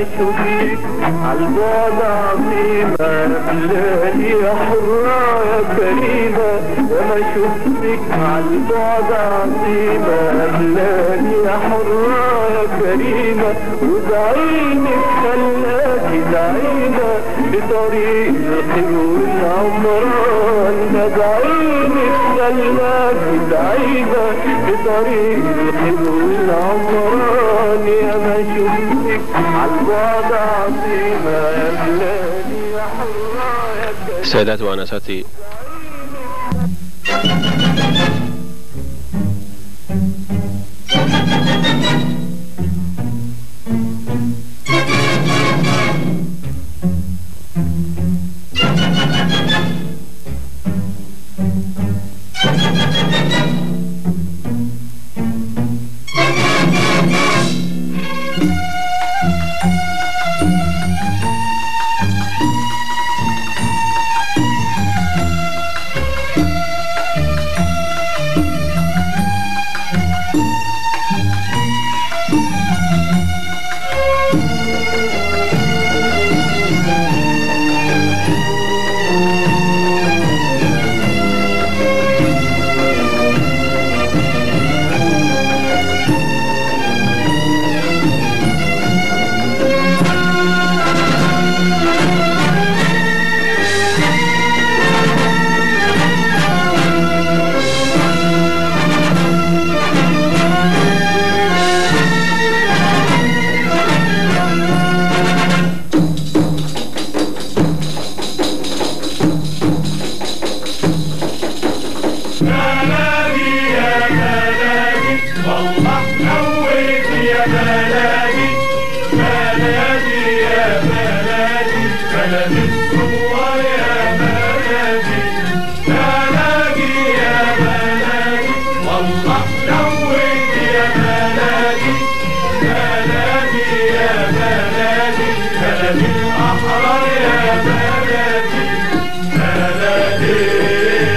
شفتك عالبعد عظيمة بلادي يا حرة يا كريمة يا ما شفتك عالبعد عظيمة بلادي يا حرة يا كريمة ودعيني خلاكي دعينا بطريق الخير والعمران بدعيني خلاكي دعينا بطريق الخير والعمران يا ما شفتك عالبعد عظيمة يا بلادي يا حرة يا كريمة سادتي وأنساتي بلدي يا بلدي والله نورت يا بلدي بلدي يا بلدي بلدي الصور يا بلدي بلدي يا بلدي والله نورت يا بلدي بلدي يا بلدي بلدي الأحرار يا بلدي بلدي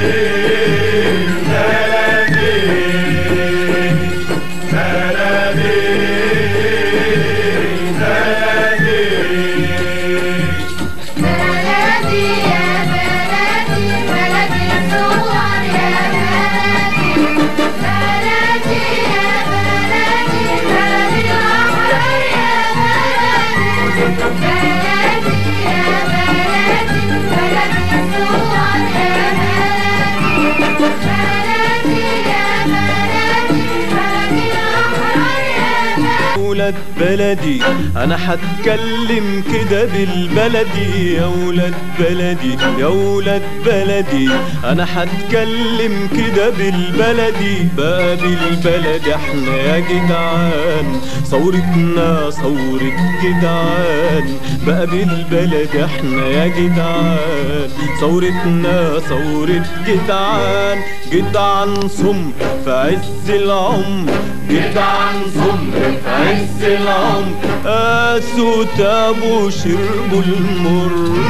بلدي يا بلدي بلدي الصور يا بلدي بلدي يا بلدي بلدي الأحرار يا بلدي بلدي يا بلدي بلدي الصور يا بلدي بلدي يا بلدي بلدي الأحرار يا بلدي ولاد بلدي انا هتكلم كده بالبلدي يا ولاد بلدي يا ولاد بلدي انا هتكلم كده بالبلدي بقى بالبلد احنا يا جدعان ثورتنا ثورة جدعان بقى بالبلد احنا يا جدعان ثورتنا ثورة جدعان جدعان صم في عز العمر جدعان صم في عز العمر قاسوا تابوا شربوا المر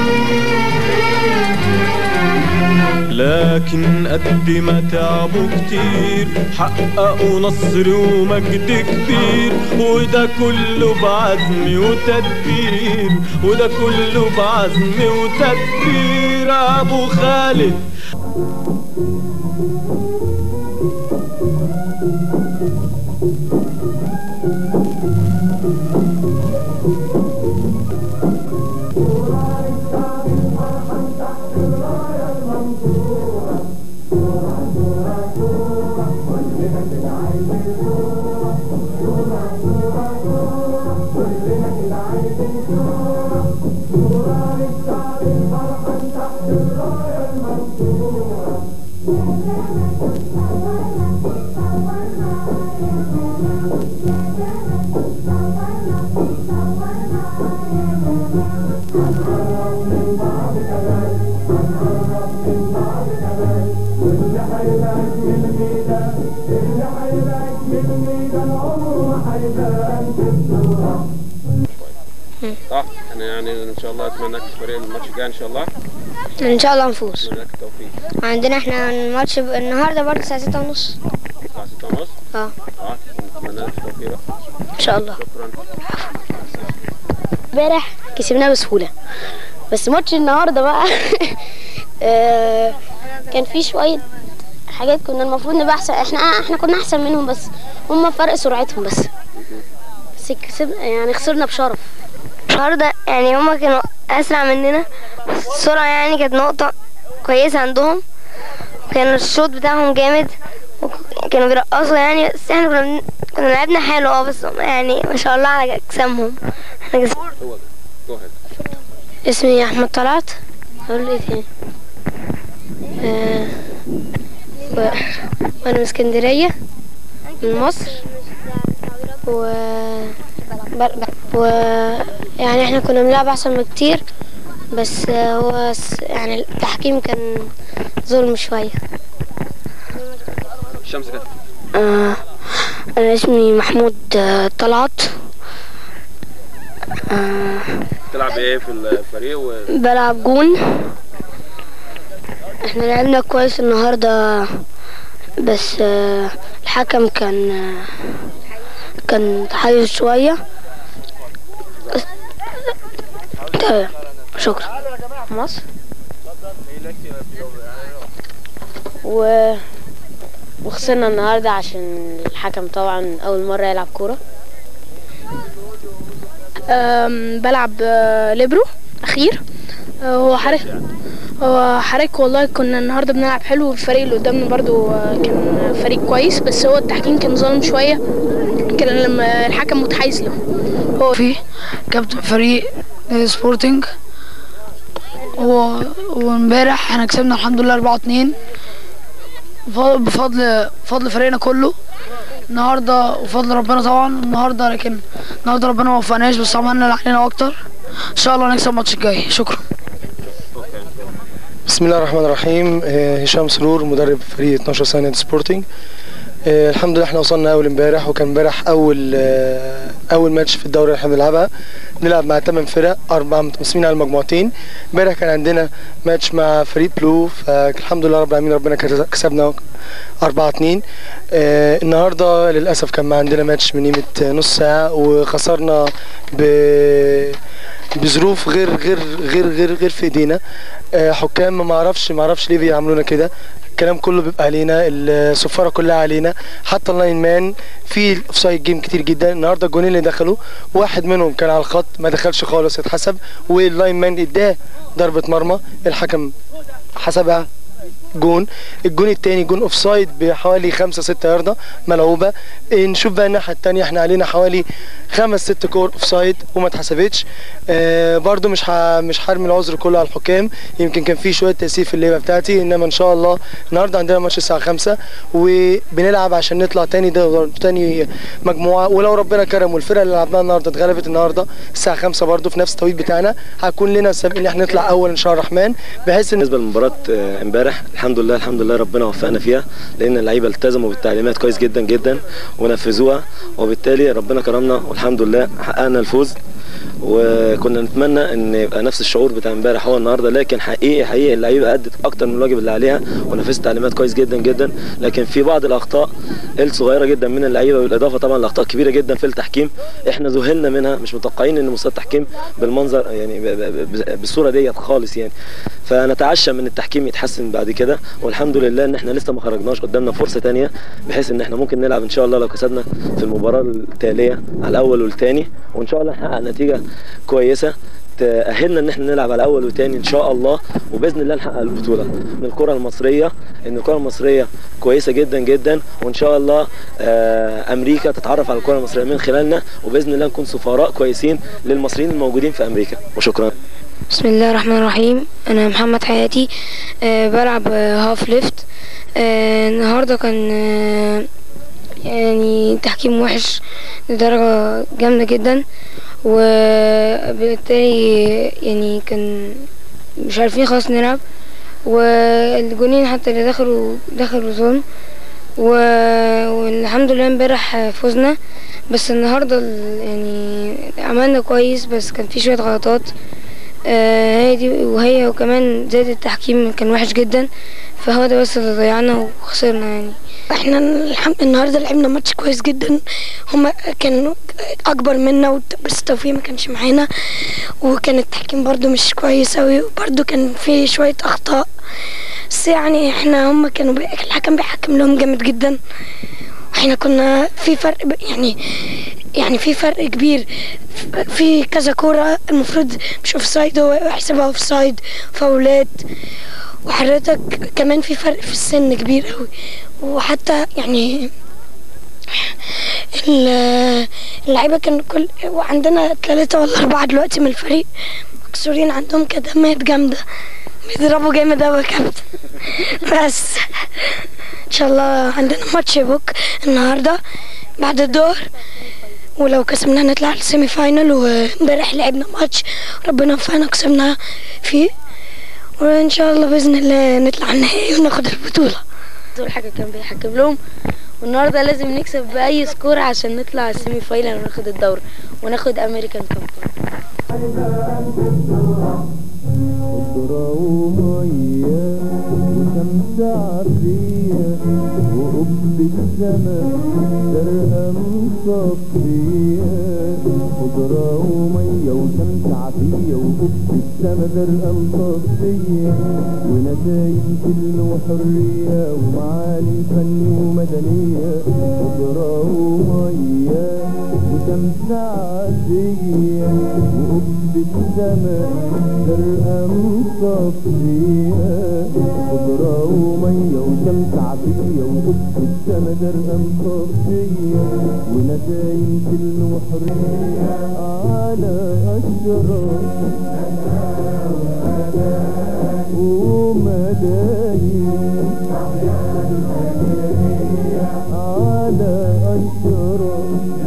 لكن قد ما تعبوا كتير حققوا نصر ومجد كبير وده كله بعزم وتدبير وده كله بعزم وتدبير ابو خالد صح احنا يعني ان شاء الله اتمنى لك الفريق الماتش الجاي ان شاء الله ان شاء الله نفوز اتمنى لك التوفيق عندنا احنا الماتش ب- النهارده برضه الساعه 6 ونص الساعه 6 ونص اه اه اتمنى لك التوفيق بقى ان شاء الله شكرا امبارح كسبناه بسهولة بس ماتش النهارده بقى آه، كان في شوية حاجات كنا المفروض نبقى احسن احنا احنا كنا احسن منهم بس هم فرق سرعتهم بس بس كسب يعني خسرنا بشرف النهارده يعني هما كانوا اسرع مننا السرعة يعني كانت نقطة كويسة عندهم كان الشوط بتاعهم جامد وكانوا بيرقصوا يعني بس احنا كنا بن- كنا لعبنا حلو اه بس هم يعني ما شاء الله على اجسامهم احنا جس- هو جو اهيد اسمي احمد طلعت اقول ايه تاني آه و... وانا من اسكندريه من مصر و بر... و يعني احنا كنا بنلعب احسن بكتير بس آه، هو س- يعني التحكيم كان ظلم شويه الشمس كده آه انا اسمي محمود آه، طلعت آه تلعب ايه في الفريق و... بلعب جون احنا لعبنا كويس النهارده بس آه، الحكم كان آه، كان تحيز شويه بس- تمام شكرا مصر و وخسرنا النهارده عشان الحكم طبعا اول مره يلعب كوره أم، بلعب آه، ليبرو اخير آه، هو حضرتك هو حضرتك والله كنا النهارده بنلعب حلو والفريق اللي قدامنا برضو آه، كان فريق كويس بس هو التحكيم كان ظالم شويه كان لما الحكم متحيز له هو في كابتن فريق نادي سبورتنج و- وامبارح احنا كسبنا الحمد لله 4 2 بفضل بفضل فريقنا كله النهارده وفضل ربنا طبعا النهارده لكن النهارده ربنا ما وفقناش بس عملنا اللي علينا اكتر ان شاء الله نكسب الماتش الجاي شكرا بسم الله الرحمن الرحيم آه، هشام سرور مدرب فريق 12 سنة نادي سبورتنج آه، الحمد لله احنا وصلنا اول امبارح وكان امبارح اول آه، اول ماتش في الدوري اللي احنا بنلعبها نلعب مع 8 فرق اربعه متقسمين على مجموعتين امبارح كان عندنا ماتش مع فريق بلو فالحمد لله رب العالمين ربنا كس- كسبنا 4 2 آه النهارده للاسف كان عندنا ماتش من قيمه نص ساعه وخسرنا ب بظروف غير غير غير غير غير في ايدينا آه، حكام ما اعرفش ما اعرفش ليه بيعملونا كده الكلام كله بيبقى علينا الصفاره كلها علينا حتى اللاين مان في اوفسايد جيم كتير جدا النهارده الجونين اللي دخلوا واحد منهم كان على الخط ما دخلش خالص اتحسب واللاين مان اداه ضربه مرمى الحكم حسبها جون الجون التاني جون اوف سايد بحوالي 5 6 ياردة ملعوبه إيه، نشوف بقى الناحيه التانيه احنا علينا حوالي خمس ست كور اوف سايد وما اتحسبتش آه برضو مش ح... مش هرمي العذر كله على الحكام يمكن كان في شويه تأثير في اللعبه بتاعتي انما ان شاء الله النهارده عندنا ماتش الساعه 5 وبنلعب عشان نطلع تاني دور تاني مجموعه ولو ربنا كرم والفرقه اللي لعبناها النهارده اتغلبت النهارده الساعه 5 برضو في نفس التوقيت بتاعنا هيكون لنا السبب ان احنا نطلع اول ان شاء الله الرحمن بحيث ان بالنسبه لمباراه آه، امبارح الحمد لله الحمد لله ربنا وفقنا فيها لان اللعيبه التزموا بالتعليمات كويس جدا جدا ونفذوها وبالتالي ربنا كرمنا والحمد لله حققنا الفوز وكنا نتمنى ان يبقى نفس الشعور بتاع امبارح هو النهارده لكن حقيقي حقيقي اللعيبه ادت اكتر من الواجب اللي عليها ونفذت التعليمات كويس جدا جدا لكن في بعض الاخطاء الصغيره جدا من اللعيبه بالاضافه طبعا لاخطاء كبيره جدا في التحكيم احنا ذهلنا منها مش متوقعين ان مستوى التحكيم بالمنظر يعني ب- ب- ب- بالصوره ديت خالص يعني فنتعشى من التحكيم يتحسن بعد كده والحمد لله ان احنا لسه ما خرجناش قدامنا فرصه تانية بحيث ان احنا ممكن نلعب ان شاء الله لو كسبنا في المباراه التاليه على الاول والثاني وان شاء الله نحقق نتيجه كويسه تأهلنا ان احنا نلعب على اول وتاني ان شاء الله وباذن الله نحقق البطوله من الكره المصريه ان الكره المصريه كويسه جدا جدا وان شاء الله آه، امريكا تتعرف على الكره المصريه من خلالنا وباذن الله نكون سفراء كويسين للمصريين الموجودين في امريكا وشكرا بسم الله الرحمن الرحيم انا محمد حياتي أه بلعب آه، هاف ليفت أه النهارده كان أه يعني تحكيم وحش لدرجة جامدة جدا وبالتالي يعني كان مش عارفين خلاص نلعب والجونين حتى اللي دخلوا دخلوا ظلم و- والحمد لله امبارح فزنا بس النهارده ال- يعني عملنا كويس بس كان في شوية غلطات آه، هي دي وهي وكمان زاد التحكيم كان وحش جدا فهو ده بس اللي ضيعنا وخسرنا يعني احنا الحمد النهارده لعبنا ماتش كويس جدا هما كانوا اكبر منا وت- بس التوفيق ما كانش معانا وكان التحكيم برضو مش كويس اوي وبرضو كان في شويه اخطاء بس يعني احنا هما كانوا بي... الحكم بيحكم لهم جامد جدا احنا كنا في فرق ب- يعني يعني في فرق كبير ف- في كذا كورة المفروض مش اوف سايد هو يحسبها اوف سايد فاولات وحضرتك كمان في فرق في السن كبير قوي وحتى يعني ال- اللعيبة كان كل وعندنا ثلاثة ولا أربعة دلوقتي من الفريق مكسورين عندهم كدمات جامدة بيضربوا جامد أوي يا كابتن بس إن شاء الله عندنا ماتش بوك النهاردة بعد الظهر ولو كسبنا نطلع السيمي فاينل وامبارح لعبنا ماتش ربنا وفقنا كسبنا فيه وان شاء الله باذن الله نطلع النهائي وناخد البطوله دول حاجة كان بيحكم لهم والنهارده لازم نكسب بأي سكور عشان نطلع السيمي فاينل وناخد الدوري وناخد أمريكان كاب خضرة ومية وشمس عافية وقب السما زرقاء مصفية خضرة ومية وشمس عافية وقب السما زرقاء مصفية ونسايم سلم وحرية ومعاني فن ومدنية خضرة ومية وشمس عافية وقب السما زرقاء مصفية خضرة ومية وشمس عافية وقب السما زرقاء مصفية ونسايم سلم وحرية على أشجار ومدايم على أشجار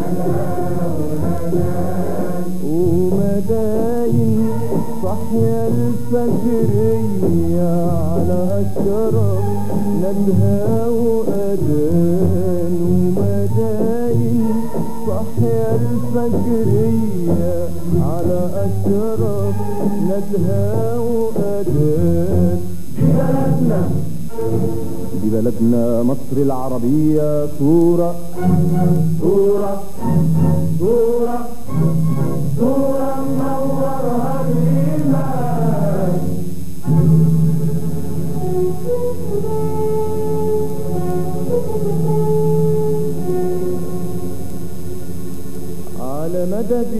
ومداين صحيا الفجرية على أشرف ندها وأذان ومداين صحيا الفجرية على أشرف ندها وأذان دي بلدنا دي بلدنا مصر العربية صورة صورة صورة صورة منورها الإيمان على مدد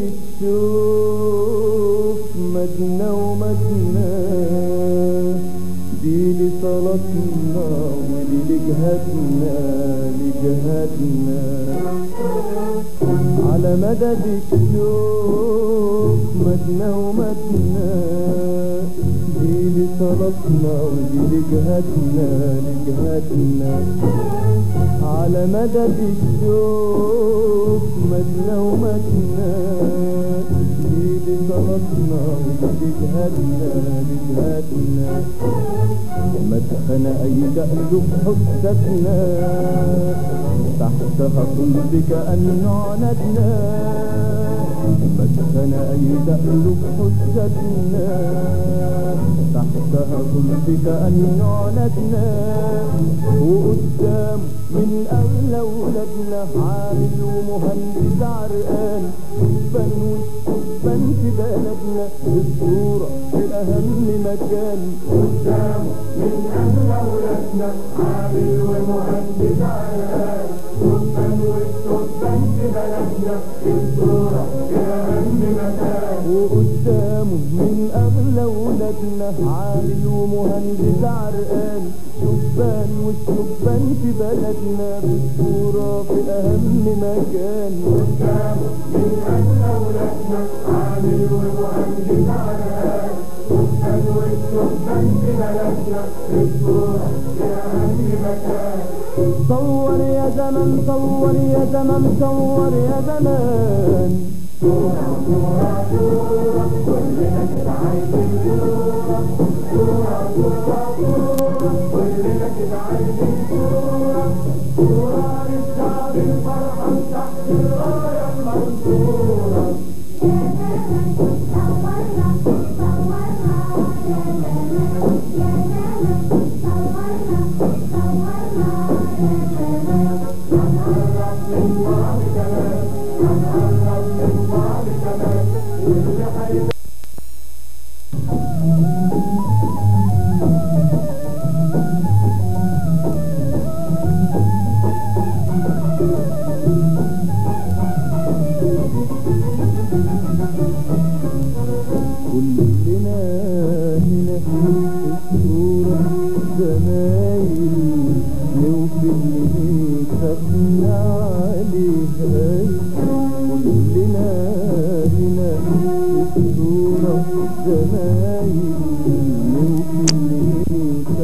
الشوف مدنا ومدنا دي لصلاتنا ودي لجهتنا لجهتنا على مدد الشوف مدنا ومدنا دي لصلاتنا ودي لجهتنا لجهتنا على مدد الشوف مدنا ومدنا دي لصلاتنا ودي لجهتنا لجهتنا مدخن أي تألف حستنا تحتها صلبك أن نعندنا مدخن أي تألف حستنا تحتها صلبك أن نعندنا وقدام من أغلى ولادنا عامل ومهندس عرقان شبان وشبان في بلدنا الصورة في أهم مكان قدام من أغلى ولادنا عامل ومهندس عرقان شبان وشبان في بلدنا الصورة في أهم مكان وقدامه من أغلى ولادنا عامل ومهندس عرقان شبان والشبان في بلدنا بالصورة في أهم مكان قدامه من أغلى ولادنا عامل ومهندس عرقان شبان والشبان في بلدنا بالصورة في أهم مكان صور يا زمن صور يا زمن صور يا زمان صورة صورة صورة كلنا كده عايزين صورة صورة صورة صورة كلنا كده عايزين صورة صورة للشعب الفرحان تحت الراية المنصورة صورنا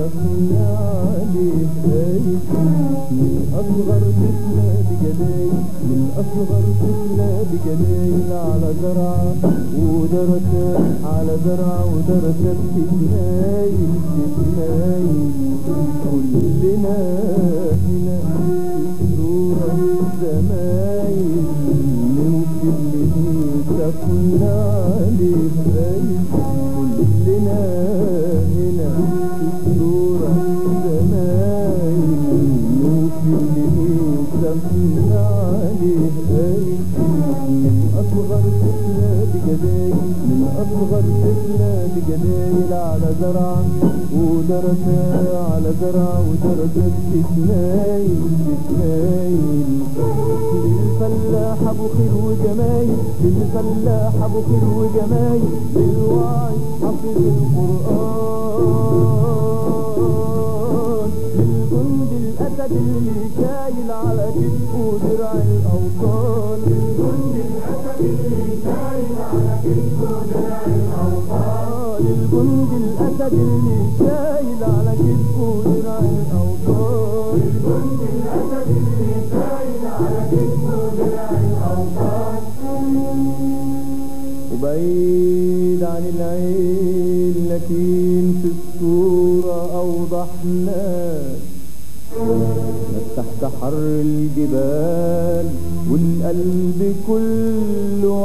كنا عليه خايف من أصغر طفلة بجلايل من أصغر طفلة بجلايل على زرعة ودرسات على زرعة ودرسات تتنايل تتنايل كلنا هنا في صورة زمايل نوصل لميتة كنا عليه خايف كلنا هنا في صورة زمايل نوصل لميتة كنا عليه خايف من أصغر طفلة بجدايل من أصغر طفلة بجدايل على زرع ودرسة على زرع ودرسة تتنايل تتنايل للفلاح أبو خير وجمايل للفلاح أبو خير وجمايل للواعي حافظ القرآن للجند الأسد اللي شايل على كتفه درع الأوطان للجند الأسد اللي شايل على كتفه درع الأوطان للجند الأسد اللي شايل على كتفه درع الأوطان للجند الأسد اللي شايل على كتفه درع الأوطان وبعيد عن العين لكن في الصورة أوضح ناس ناس تحت حر الجبال والقلب كله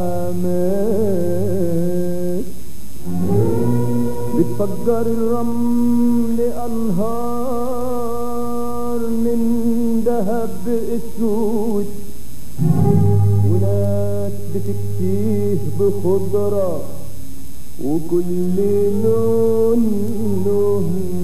حماس بتفجر الرمل أنهار من دهب اسود وناس بتكتيه بخضرة وكل لون له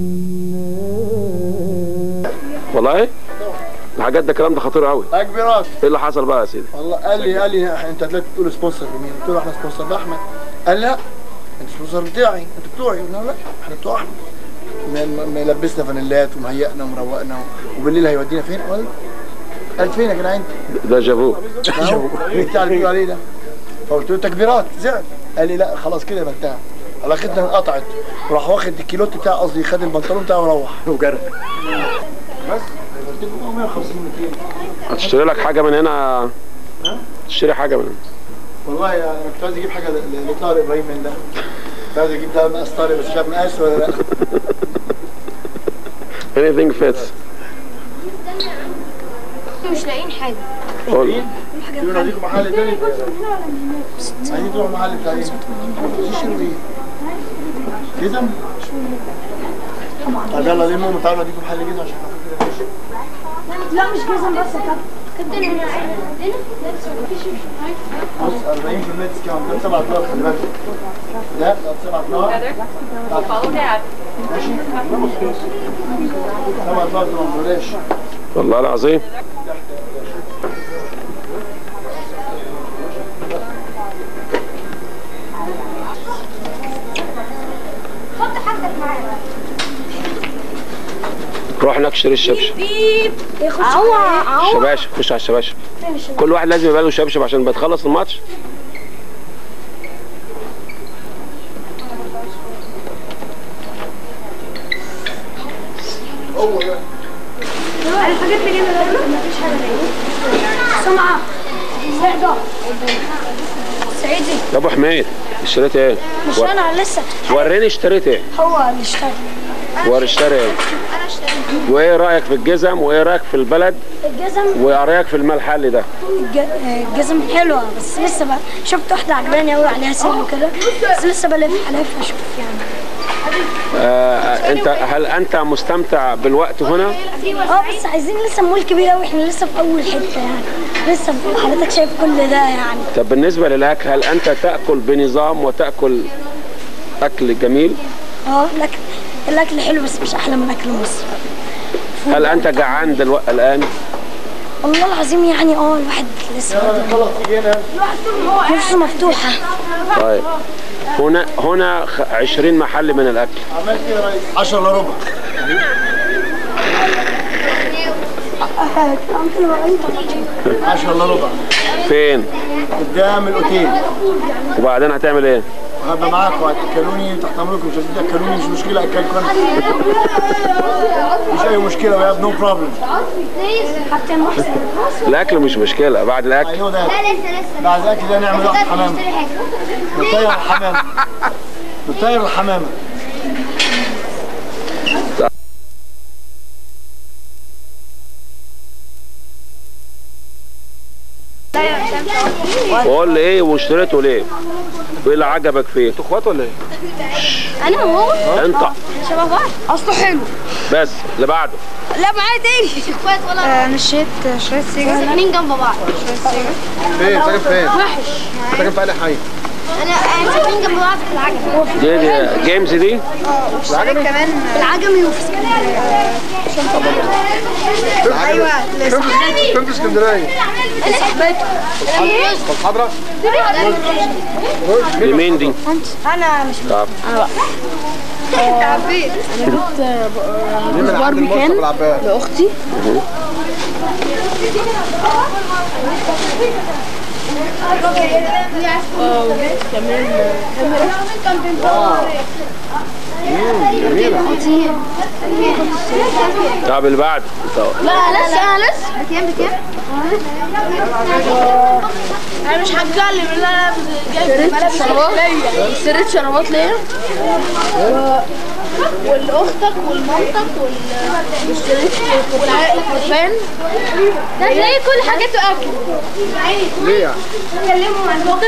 ناس والله الحاجات ده الكلام ده خطير قوي تكبيرات ايه اللي حصل بقى يا سيدي والله قال لي قال لي انت طلعت تقول سبونسر لمين؟ قلت له احنا سبونسر لاحمد قال لا انت سبونسر بتاعي انت بتوعي قلنا له لا احنا بتوع احمد م- م- ملبسنا فانيلات ومهيئنا ومروقنا وبالليل هيودينا فين؟ قال قال فين يا جدعان؟ ده جابوه اهو بتاع اللي بيقولوا عليه ده فقلت له تكبيرات زعل قال لي لا خلاص كده يبقى انتهى علاقتنا انقطعت وراح واخد الكيلوت بتاعه قصدي خد البنطلون بتاعه وروح وجرى بس قلت له 150 كيلو هتشتري لك حاجه من هنا تشتري حاجه من هنا والله انا كنت عايز اجيب حاجه ل- لطارق ابراهيم من ده كنت عايز اجيب ده مقاس طارق بس مش عارف مقاس ولا لا anything fits مش لاقيين حاجة قول تقولوا نوديكم محل تاني عايزين تروحوا محل بتاع ايه؟ تشتروا ايه؟ جزم؟ طب يلا ليه ماما تعالوا نوديكم محل جزم عشان خاطر كده لا مش جزم بس يا كابتن كابتن بص 40% ديسكاونت ده 7 دولار خلي بالك ده 7 دولار ماشي 7 دولار ده ما بلاش والله العظيم حط حاجتك معايا روح هناك اشتري الشبشب عوا عوا شباشب خش على الشباشب فين الشباب؟ كل واحد لازم يبقى له شبشب عشان بتخلص الماتش هو ده الحاجات اللي جايبها دول مفيش حاجة زي سمعة سعدة سعيدي يا ابو حميد اشتريت ايه؟ مش ور- انا لسه وريني اشتريت ايه؟ هو اللي اشترى ور اشتري ايه؟ انا اشتريت وايه رايك في الجزم وايه رايك في البلد الجزم وايه رايك في الملحل ده؟ الج- الجزم حلوة بس لسه بقى شفت واحدة عجباني قوي عليها سيل وكده بس لسه بلف عليها اشوف يعني آه انت هل انت مستمتع بالوقت هنا؟ اه بس عايزين لسه مول كبير قوي احنا لسه في اول حتة يعني لسه حضرتك شايف كل ده يعني طب بالنسبه للاكل هل انت تاكل بنظام وتاكل اكل جميل؟ اه الاكل الاكل حلو بس مش احلى من اكل مصر هل انت جعان دلوقتي الان؟ والله العظيم يعني اه الواحد لسه خلاص تيجي هنا نفسه مفتوحة طيب هنا هنا خ- 20 محل من الاكل عملت ايه يا ريس؟ 10 الا ربع 10 الا ربع فين؟ قدام الاوتيل وبعدين هتعمل ايه؟ وهبقى معاكم هتاكلوني تحت امركم مش عايزين تاكلوني مش مشكله اكلكم انا مش اي مشكله وي هاف نو بروبلم كابتن محسن الاكل مش مشكله بعد الاكل اي نو ذات لا لسه لسه بعد الاكل ده نعمل واحد حمام نشتري حاجه نطير الحمامه نطير الحمامه وقول لي ايه واشتريته ليه؟ وايه اللي عجبك فيه؟ انتوا اخوات ولا ايه؟ انا وهو انت شبه بعض اصله حلو بس اللي بعده لا معايا تاني مش اخوات ولا مشيت شوية سيجار ساكنين جنب بعض فين ساكن فين؟ وحش ساكن في اي حي انا انا ساكنين جنب بعض في العجمي دي, دي جيمس دي واشتريت كمان في العجمي وفي اسكندريه ايوه فين في اسكندريه؟ في الحضره؟ دي مين دي؟ انا مش طب تعبير باربي كان لاختي طب اللي بعده طب. لا لسه انا لسه بكام بكام؟ انا مش هتكلم لا لا اشتريت شرابات اشتريت شرابات ليا ولاختك ولمامتك وال واشتريت والفان ده تلاقي كل حاجاته اكل ليه يعني؟ كلمهم عن الموقف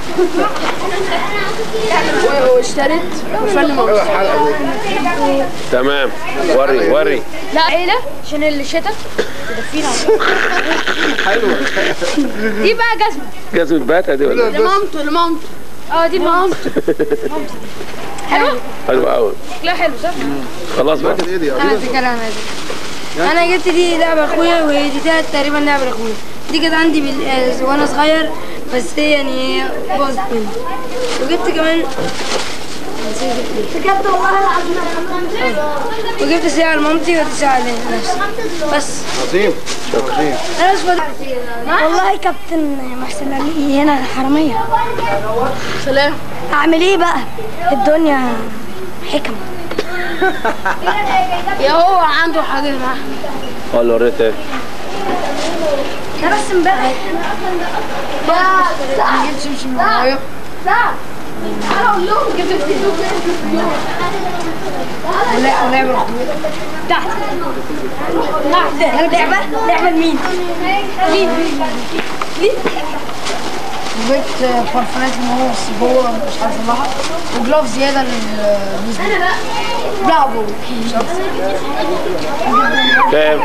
واشتريت برفان لمامتي تمام وري وري لا عيلة عشان اللي شتت تدفينا حلوه دي بقى جزمة جزمة باتا دي ولا إيه؟ لمامته لمامته اه دي مامته حلوة حلوه قوي شكلها حلو صح؟ خلاص بقى انا في كلام هذا انا جبت دي لعبه اخويا وهي دي تالت تقريبا لعبه اخويا دي كانت عندي بال... آه، وانا صغير بس هي يعني هي باظت مني وجبت كمان بجد والله العظيم وجبت ساعه لمامتي وجبت ساعه لنفسي بس عظيم عظيم انا مش فاضي والله كابتن محسن قال لي هنا الحراميه سلام اعمل ايه بقى الدنيا حكم يا هو عنده حاجة معاه ولا وريت ايه ده بس امبارح ما جبتش مش معايا انا اقول لهم جبت التلفزيون لا لعبه تحت تحت لعبه لعبه لمين؟ مين؟ مين؟ جبت برفانات ان هو بس هو مش عارف اطلعها وجلاف زياده للنسبه برافو كام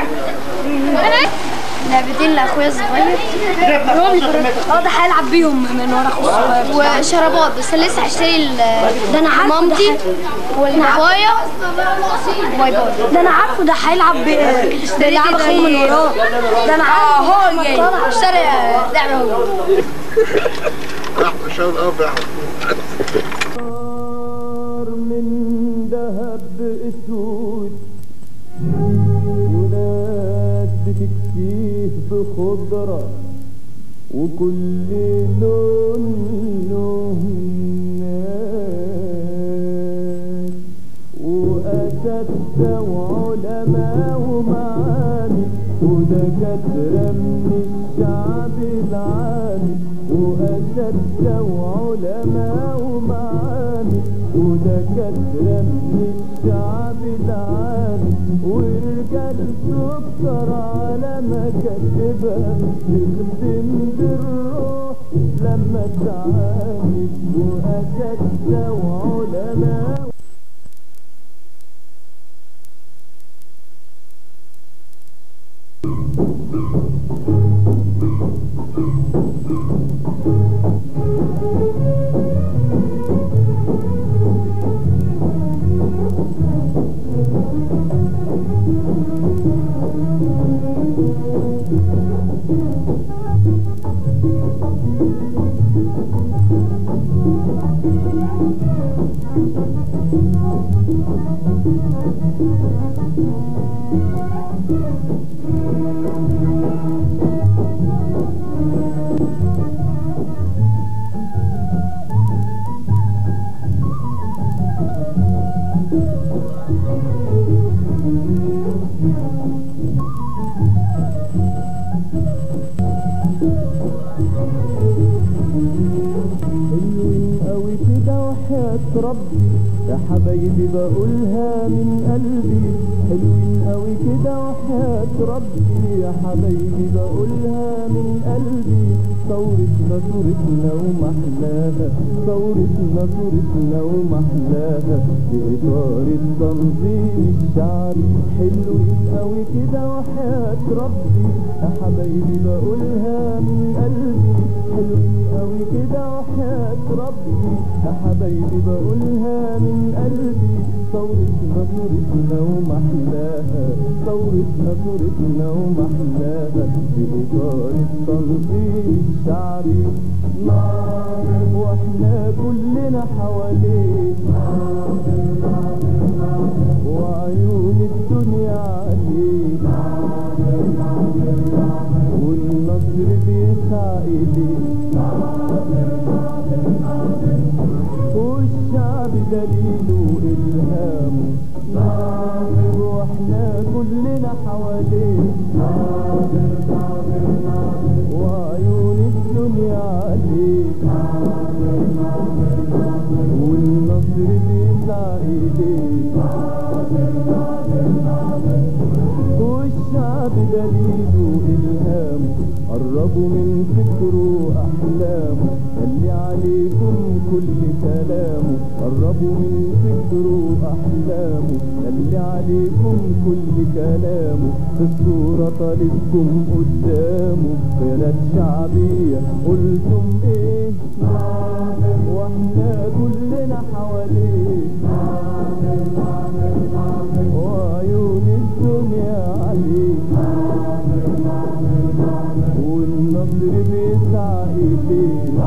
لعبتين لاخويا الصغير اه ده هيلعب بيهم من ورا اخويا الصغير وشرابات بس أنا لسه هشتري ال- ده انا عارفه مامتي ده والبابايا باي باي ده انا عارفه ده هيلعب ب- بيلعب اخوه من وراه ده انا عارفه هو جاي اشتري لعبة هو احمد شاور اب يا احمد نار من ذهب اسود وناس بتكفيه بخضرة وكل لون له ناس وأساتذة وعلماء ومعامي ودكاترة من الشعب العامي وأساتذة وعلماء ومعامي ودكاترة من الشعب العامي ورجال سكر على مكاتبها تخدم بالروح لما تعامل وأساتذة وعلماء يا حبايبي بقولها من قلبي حلوين قوي كده وحياة ربي يا حبايبي بقولها من قلبي ثورتنا صورتنا ومحلاها ثورتنا صورتنا ومحلاها بإطار التنظيم الشعبي حلوين قوي كده وحياة ربي يا حبايبي بقولها من قلبي حلوين قوي كده وحياة ربي يا حبايبي بقولها من قلبي ثورتنا صورتنا ومحلاها ثورتنا صورتنا ومحلاها بإطار التنظيم الشعبي ناظر واحنا كلنا حواليه وعيون الدنيا عليه والنصر بيسعى إليه والشعب دليله إلهامه ناظر واحنا كلنا حواليه وعيون الدنيا عليه والنصر بيسعى إليه والشعب دليله إلهامه قربوا من فكره أحلامه اللي عليكم كل كلامه قربوا من فكره أحلامه اللي عليكم كل كلامه في الصورة طالبكم قدامه بلد شعبية قلتم ايه واحنا كلنا حواليه وعيون الدنيا عليه والنصر بيسعى إليه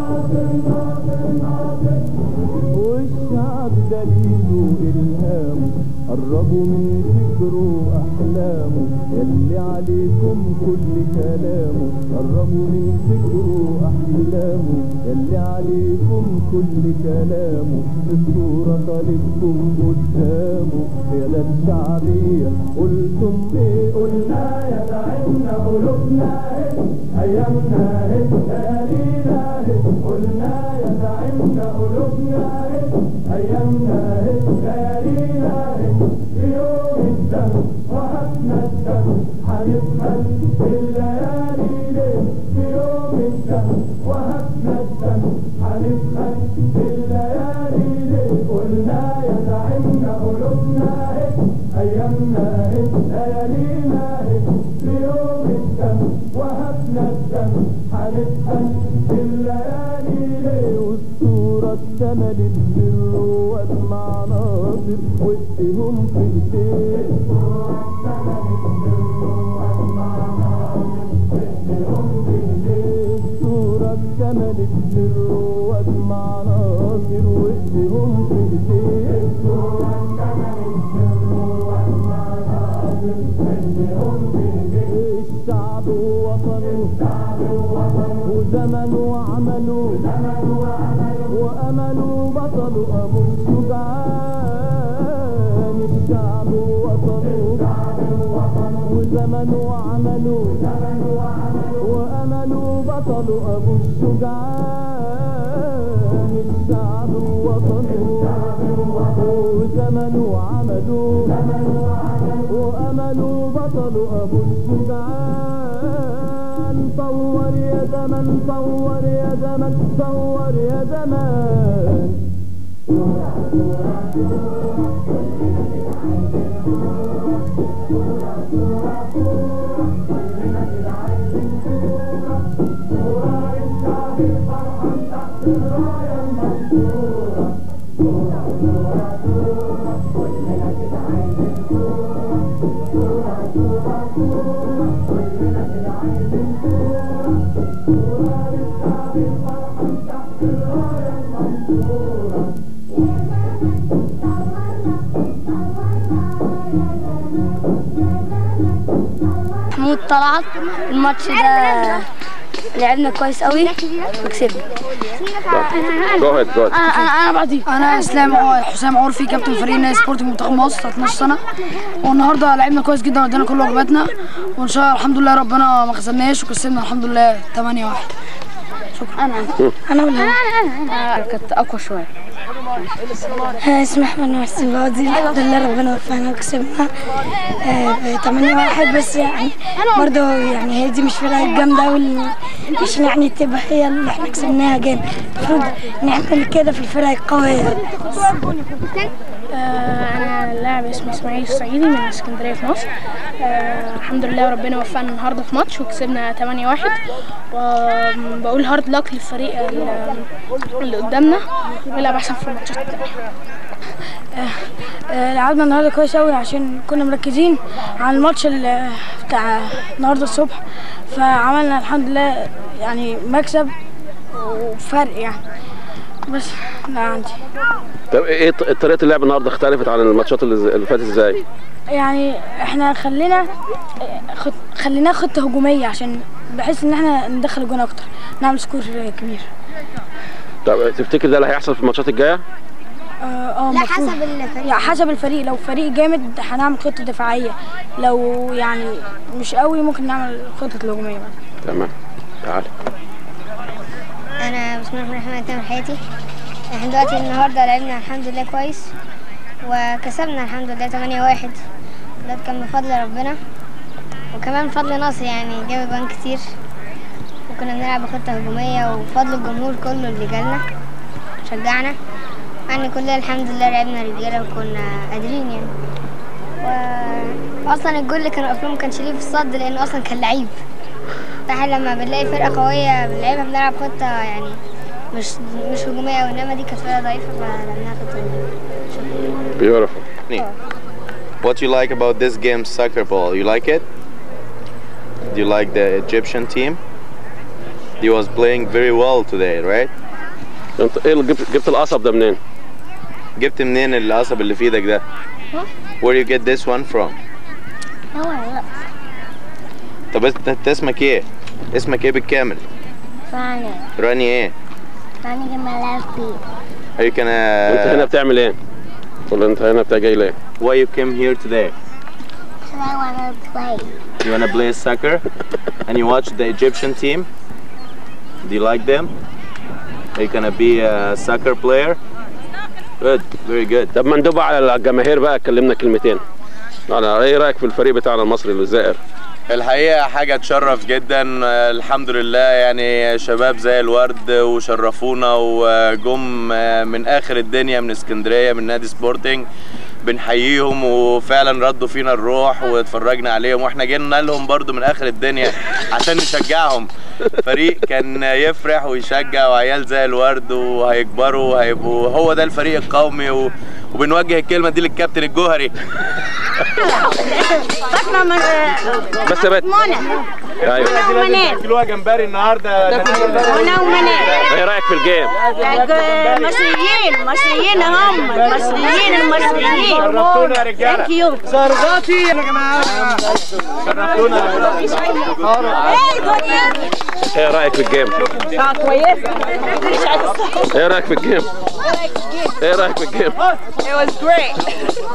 والشعب دليله إلهامه قربوا من فكره أحلامه يلي عليكم كل كلامه قربوا من فكره أحلامه يلي عليكم كل كلامه الصورة طالبكم قدامه يا الشعبية قلتم ايه قلنا يا تعبنا قلوبنا ايامنا ليالينا قلنا يا تعبنا قلوبنا ايامنا ليالينا في يوم الدم وهبنا الدم هنبخل بالليالي ليه في يوم الدم وهبنا الدم هنبخل بالليالي ليه قلنا يا تعبنا قلوبنا ايامنا ليالينا في يوم الدم وهبنا الدم هنبخل بالليالي ليه والصورة اكتملت بالرواد مع ناصر وادهم في ايديه الصورة اكتملت بالرواد مع ناصر وادهم في ايديه الشعب ووطنه وزمن وعمله وأمله بطل أبو الشجعان الشعب ووطنه وزمن وعمله وأمله بطل أبو الشجعان الشعب ووطنه وزمن وعمله وأمله بطل أبو الشجعان طور يا زمن طور يا زمن طور يا زمان محمود طلعت الماتش ده لعبنا كويس قوي وكسبنا جو هيد جو انا انا انا بعديه انا اسلام عو- حسام عرفي كابتن فريق نادي سبورتنج منتخب مصر 12 سنه والنهارده لعبنا كويس جدا وادينا كل واجباتنا وان شاء الله الحمد لله ربنا ما خسرناش وكسبنا الحمد لله 8 1 انا انا ولا انا انا كانت اقوى شويه أنا اسمي أحمد محسن بوزي الحمد لله ربنا وفقنا وكسبنا آه، 8 واحد بس يعني برضه يعني هي دي مش فرقة جامدة أوي عشان يعني تبقى هي اللي احنا كسبناها جامد المفروض نعمل كده في الفرق القوية آه، انا لاعب اسمه اسماعيل الصعيدي من اسكندريه في مصر آه، الحمد لله ربنا وفقنا النهارده في ماتش وكسبنا 8 1 وبقول هارد لاك للفريق ال- اللي قدامنا ويلعب احسن في الماتشات التانية آه، لعبنا النهارده كويس قوي عشان كنا مركزين على الماتش ال- بتاع النهارده الصبح فعملنا الحمد لله يعني مكسب وفرق يعني بس لا عندي طب ايه ط- طريقه اللعب النهارده اختلفت عن الماتشات اللي ز- اللي فاتت ازاي؟ يعني احنا خلينا خط... خليناها خطه هجوميه عشان بحيث ان احنا ندخل الجون اكتر نعمل سكور كبير طب تفتكر ده اللي هيحصل في الماتشات الجايه؟ اه اه لا، مفروض. حسب الفريق. يعني حسب الفريق لو فريق جامد هنعمل خطه دفاعيه لو يعني مش قوي ممكن نعمل خطه الهجوميه بقى. تمام تعال انا بسم الله الرحمن الرحيم تامر حياتي احنا دلوقتي النهارده لعبنا الحمد لله كويس وكسبنا الحمد لله 8 واحد ده كان من فضل ربنا وكمان بفضل ناصر يعني جاب جوان كتير وكنا بنلعب بخطة هجومية وبفضل الجمهور كله اللي جالنا شجعنا يعني كلنا الحمد لله لعبنا رجالة وكنا قادرين يعني واصلا الجول اللي كان قفلوه ما كانش ليه في الصد لانه اصلا كان لعيب فاحنا لما بنلاقي فرقة قوية بنلعبها بنلعب خطة يعني مش مش هجومية أوي إنما دي كانت فرقة ضعيفة فلعبناها خطة هجومية Beautiful. What you like about this game, soccer ball? You like it? Do you like the Egyptian team? He was playing very well today, right? انت ايه اللي جبت جبت القصب ده منين؟ جبت منين القصب اللي في ايدك ده؟ Where you get this one from? طب انت انت اسمك ايه؟ اسمك ايه بالكامل؟ فانا راني ايه؟ فانا جمال فيه Are you gonna انت هنا بتعمل ايه؟ ولا انت هنا بتاع جاي ليه؟ Why you came here today? So I wanna play. You wanna play soccer? And you watch the Egyptian team? Do you like them? Are you gonna be a soccer player? Good, very good. طب مندوب على الجماهير بقى اتكلمنا كلمتين. على ايه رايك في الفريق بتاعنا المصري الزائر؟ الحقيقة حاجة تشرف جدا آه، الحمد لله يعني شباب زي الورد وشرفونا وجم آه، من آخر الدنيا من اسكندرية من نادي سبورتنج بنحييهم وفعلا ردوا فينا الروح واتفرجنا عليهم واحنا جينا لهم برضو من آخر الدنيا عشان نشجعهم فريق كان يفرح ويشجع وعيال زي الورد وهيكبروا وهيبقوا هو ده الفريق القومي و... وبنوجه الكلمة دي للكابتن الجوهري فاطمه من بس يا بت منى ايوه ومنال كيلوها جمبري النهارده منى ومنال ايه رايك في الجيم؟ مصريين مصريين هم المصريين المصريين شرفتونا يا رجاله ثانك يو صرغاتي يا جماعه شرفتونا ايه رايك في الجيم؟ كويسه ايه رايك في الجيم؟ ايه رايك في الجيم؟ It was great.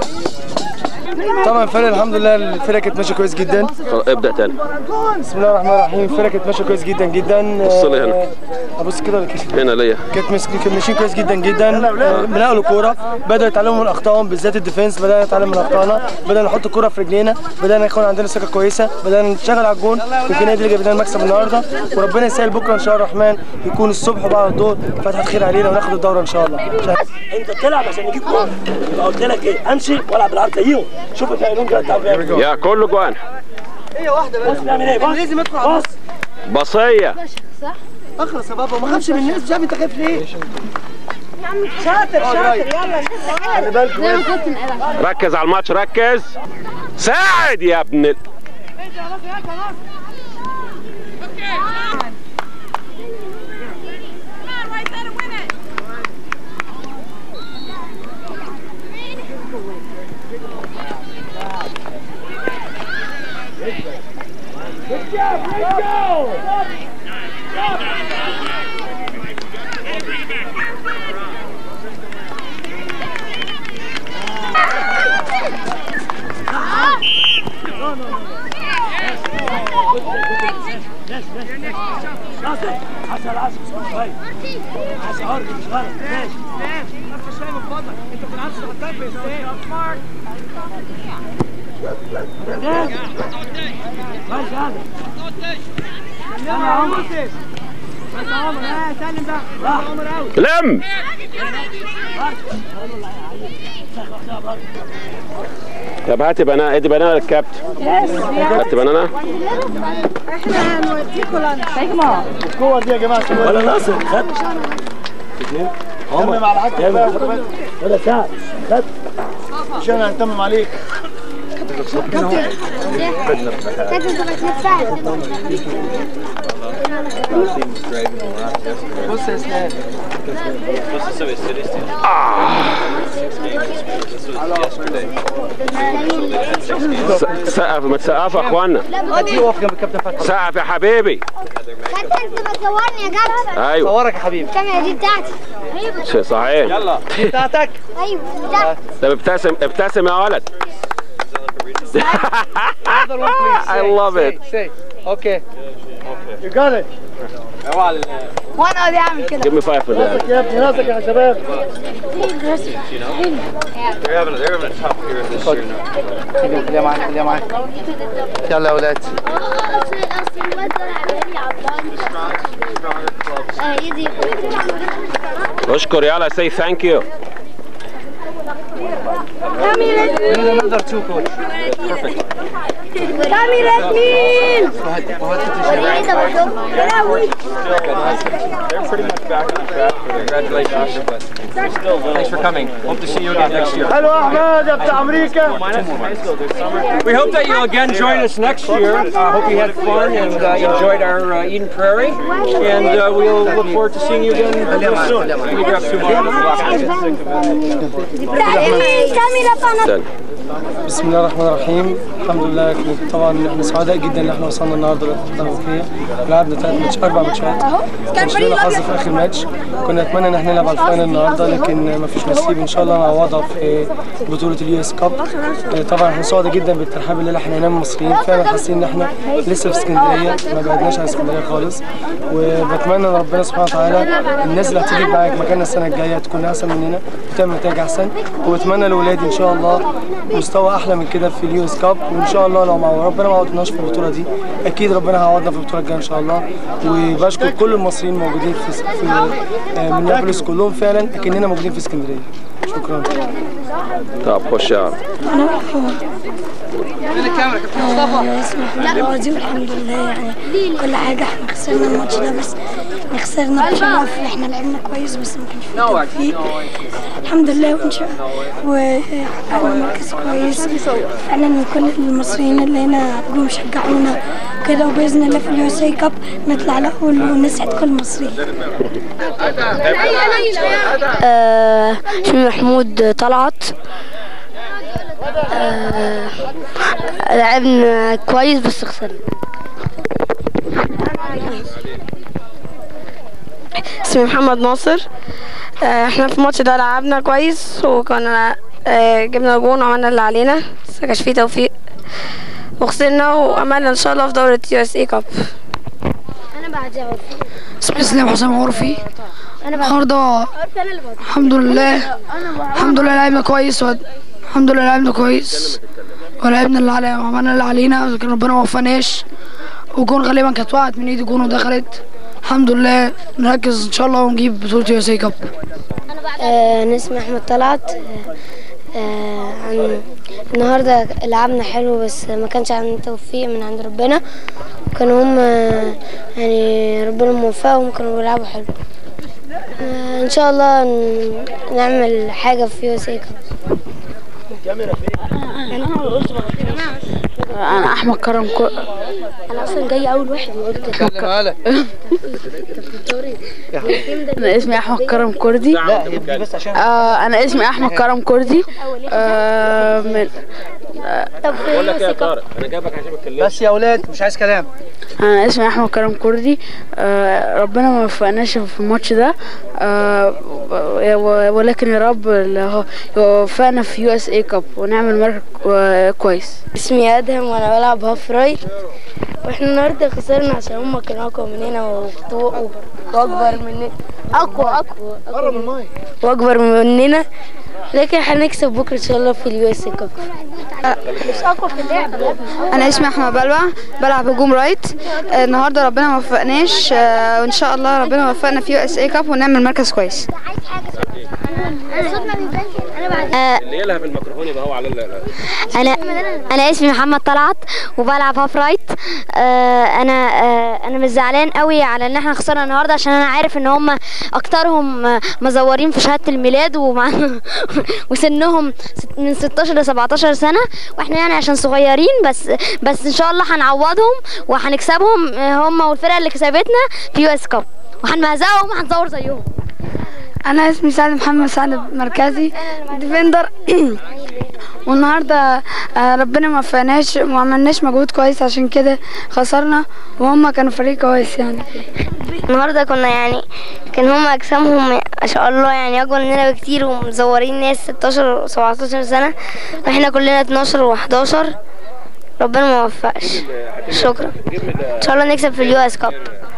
طبعا الفرق الحمد لله الفرقه كانت ماشيه كويس جدا خلاص، ابدا تاني بسم الله الرحمن الرحيم الفرقه كانت ماشيه كويس جدا جدا بص لي هنا. آه، ابص كده ولا كده هنا ليا كانت مس- كانوا ماشيين كويس جدا جدا آه، بنقلوا الكوره بدأوا يتعلموا من اخطائهم بالذات الديفنس بدأنا نتعلم من اخطائنا بدأنا نحط الكوره في رجلينا بدأنا يكون عندنا ثقه كويسه بدأنا نشتغل على الجون يمكن هي دي اللي جابت لنا المكسب النهارده وربنا يسهل بكره ان شاء الله الرحمن يكون الصبح بعد الظهر فتحه خير علينا وناخد الدوره ان شاء الله انت بتلعب عشان نجيب جول يبقى قلت لك ايه امشي والعب بالعرض زيهم شوف الفنانين كده بتلعب بيعمل يا كله جوان هي واحده بس بيعمل ايه بص لازم ادخل بص بصيه اخلص يا بابا ما خافش من الناس مش عارف انت خايف ليه شاطر شاطر يلا خلي بالك ركز على الماتش ركز ساعد يا ابن ال... حسن حسن شويه حسن عرض مش غلط ماشي لم طب هاتي بنانا ادي بنانا للكابتن هاتي بنانا احنا هنوديكوا لنا الكور دي يا جماعه ولا ناصر خد اثنين تمم على حاجتك بقى يا أخوات. ولا سعد خد مش انا هنتمم عليك بص يا اسلام س- سقف ما تسقفوا يا اخوانا اقف جنب الكابتن فتحي سقف يا حبيبي انت بتصورني يا جدع ايوه صورك يا حبيبي الكاميرا دي بتاعتي شيء صحيح يلا بتاعتك ايوه بتاعتي طب ابتسم ابتسم يا ولد I love it. اوكي You got it. وانا قاعد اعمل كده Give me five for that. راسك يا ابني راسك يا شباب They're having a, they're having a tough year this year now. خليها خليها معاك خليها معاك يلا يا ولاد اشكر يلا say thank you. We need another two coach كاميرا مين؟ They're pretty much back on track for their congratulations. Thanks for coming. Hope to see you again next year. حلو يا احمد يا بتاع امريكا We hope that you'll again join us next year. I hope you had fun and uh, enjoyed our uh, Eden Prairie. And uh, we'll look forward to seeing you again real soon. Let me grab two more. كاميرا فانا استنى. بسم الله الرحمن الرحيم الحمد لله كنت طبعا احنا سعداء جدا ان احنا وصلنا النهارده للفتره الافريقيه لعبنا ثلاث ماتش اربع ماتشات كانش لنا حظ في اخر ماتش كنا نتمنى ان احنا نلعب على الفاينل النهارده لكن ما فيش نصيب ان شاء الله نعوضها في بطوله اليو اس كاب طبعا احنا سعداء جدا بالترحاب اللي احنا هنام المصريين فعلا حاسين ان احنا لسه في اسكندريه ما بعدناش عن اسكندريه خالص وبتمنى ان ربنا سبحانه وتعالى الناس اللي هتيجي معاك مكاننا السنه الجايه تكون احسن مننا وتعمل نتائج احسن وبتمنى لاولادي ان شاء الله مستوى احلى من كده في اليو اس كاب وان شاء الله لو مع ربنا ما عوضناش في البطوله دي اكيد ربنا هيعوضنا في البطوله الجايه ان شاء الله وبشكر كل المصريين موجودين في في آه، منابلس كلهم فعلا اكننا موجودين في اسكندريه شكرا طب خش يا لا راضي والحمد لله يعني كل حاجة احنا خسرنا الماتش ده بس احنا خسرنا بشرف احنا لعبنا كويس بس ما كانش فيه توفيق الحمد لله وان شاء وحققنا مركز كويس فعلا من كل المصريين اللي هنا جم شجعونا كده وباذن الله في اليو اس اي كاب نطلع الاول ونسعد كل مصري آه، اسمي محمود طلعت آه، لعبنا كويس بس خسرنا اسمي محمد ناصر آه، احنا في الماتش ده لعبنا كويس وكنا آه، جبنا جون وعملنا اللي علينا بس مكانش فيه توفيق وخسرنا واملنا ان شاء الله في دورة يو اس اي كاب انا بعدها اسمي اسلام حسام عرفي انا النهارده الحمد لله الحمد لله لعبنا كويس و... الحمد لله لعبنا كويس ولعبنا اللي علينا وعملنا اللي علينا لكن ربنا ما وفقناش وجون غالبا كانت وقعت من ايدي جون ودخلت الحمد لله نركز ان شاء الله ونجيب بطولة يو اس اي كاب آه، انا اسمي احمد طلعت آه، آه، عن النهارده لعبنا حلو بس ما كانش عن توفيق من عند ربنا كانوا هم آه، يعني ربنا موفقهم كانوا بيلعبوا حلو آه، ان شاء الله ن- نعمل حاجه في يو اس اي انا احمد كرم كو... انا اصلا جاي اول واحد وقلت انا اسمي احمد كرم كردي لا هي دي بس عشان آه انا اسمي احمد كرم كردي آه من بقول لك ايه يا طارق انا جايبك عشان ما اتكلمش بس يا اولاد مش عايز كلام انا اسمي احمد كرم كردي آه ربنا ما وفقناش في الماتش ده آه و- ولكن يا رب اللي هو يوفقنا في يو اس اي كاب ونعمل مركز كو- كويس اسمي ادهم وانا بلعب هاف رايت واحنا النهارده خسرنا عشان هم كانوا اقوى مننا وخطوة واكبر مننا اقوى اقوى اقوى واكبر مننا لكن هنكسب بكره ان شاء الله في اليو اس كاب مش اقوى في اللعب انا اسمي احمد بلوع بلعب هجوم رايت آه، النهارده ربنا ما وفقناش آه، وان شاء الله ربنا يوفقنا في يو اس اي كاب ونعمل مركز كويس اللي يلهب الميكروفون يبقى هو على ال- انا انا اسمي محمد طلعت وبلعب هاف رايت آه انا آه انا مش زعلان قوي على ان احنا خسرنا النهارده عشان انا عارف ان هم اكترهم آه، مزورين في شهاده الميلاد ومع وسنهم ست- من 16 ل 17 سنه واحنا يعني عشان صغيرين بس بس ان شاء الله هنعوضهم وهنكسبهم آه، هم والفرقه اللي كسبتنا في يو اس كاب وهنمهزقهم وهنزور زيهم انا اسمي سعد محمد سعد مركزي ديفندر والنهارده آه، ربنا ما وفقناش وما عملناش مجهود كويس عشان كده خسرنا وهم كانوا فريق كويس يعني النهارده كنا يعني كان هم اجسامهم ما شاء الله يعني اكبر مننا بكتير ومزورين ناس 16 و17 سنه واحنا كلنا 12 و11 ربنا ما وفقش شكرا ان شاء الله نكسب في اليو اس كاب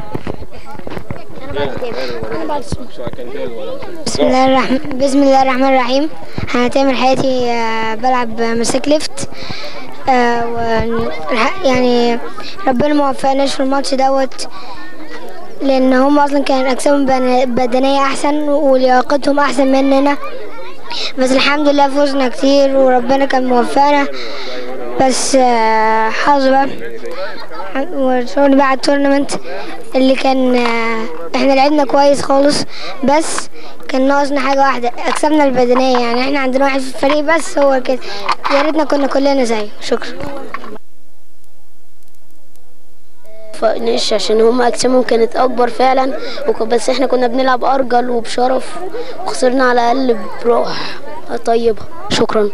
بسم الله الرحمن بسم الله الرحمن الرحيم انا تامر حياتي آه، بلعب مساك ليفت آه، و- الح- يعني ربنا ما وفقناش في الماتش دوت لان هم اصلا كان اجسامهم بن- بدنيه احسن ولياقتهم احسن مننا بس الحمد لله فوزنا كتير وربنا كان موفقنا بس آه، حظ بقى والشغل بقى على التورنمنت اللي كان آه، احنا لعبنا كويس خالص بس كان ناقصنا حاجة واحدة اكسبنا البدنية يعني احنا عندنا واحد في الفريق بس هو كده يا ريتنا كنا كلنا زيه شكرا فقناش عشان هم اجسامهم كانت اكبر فعلا وك- بس احنا كنا بنلعب ارجل وبشرف وخسرنا على الاقل بروح طيبه شكرا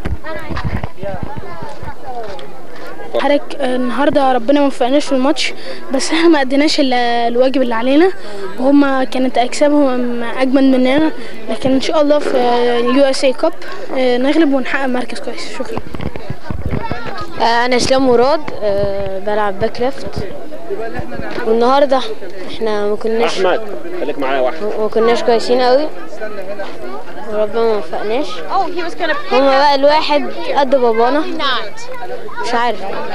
حضرتك آه، النهارده ربنا ما وفقناش في الماتش بس احنا ما اديناش ال- الواجب اللي علينا وهم كانت اجسامهم اجمل مننا لكن ان شاء الله في اليو اس اي كاب نغلب ونحقق مركز كويس شكرا انا اسلام مراد آه، بلعب باك ليفت والنهارده احنا ما كناش احمد خليك معايا واحد ما كناش كويسين قوي وربنا ما وفقناش هما بقى الواحد قد بابانا مش عارف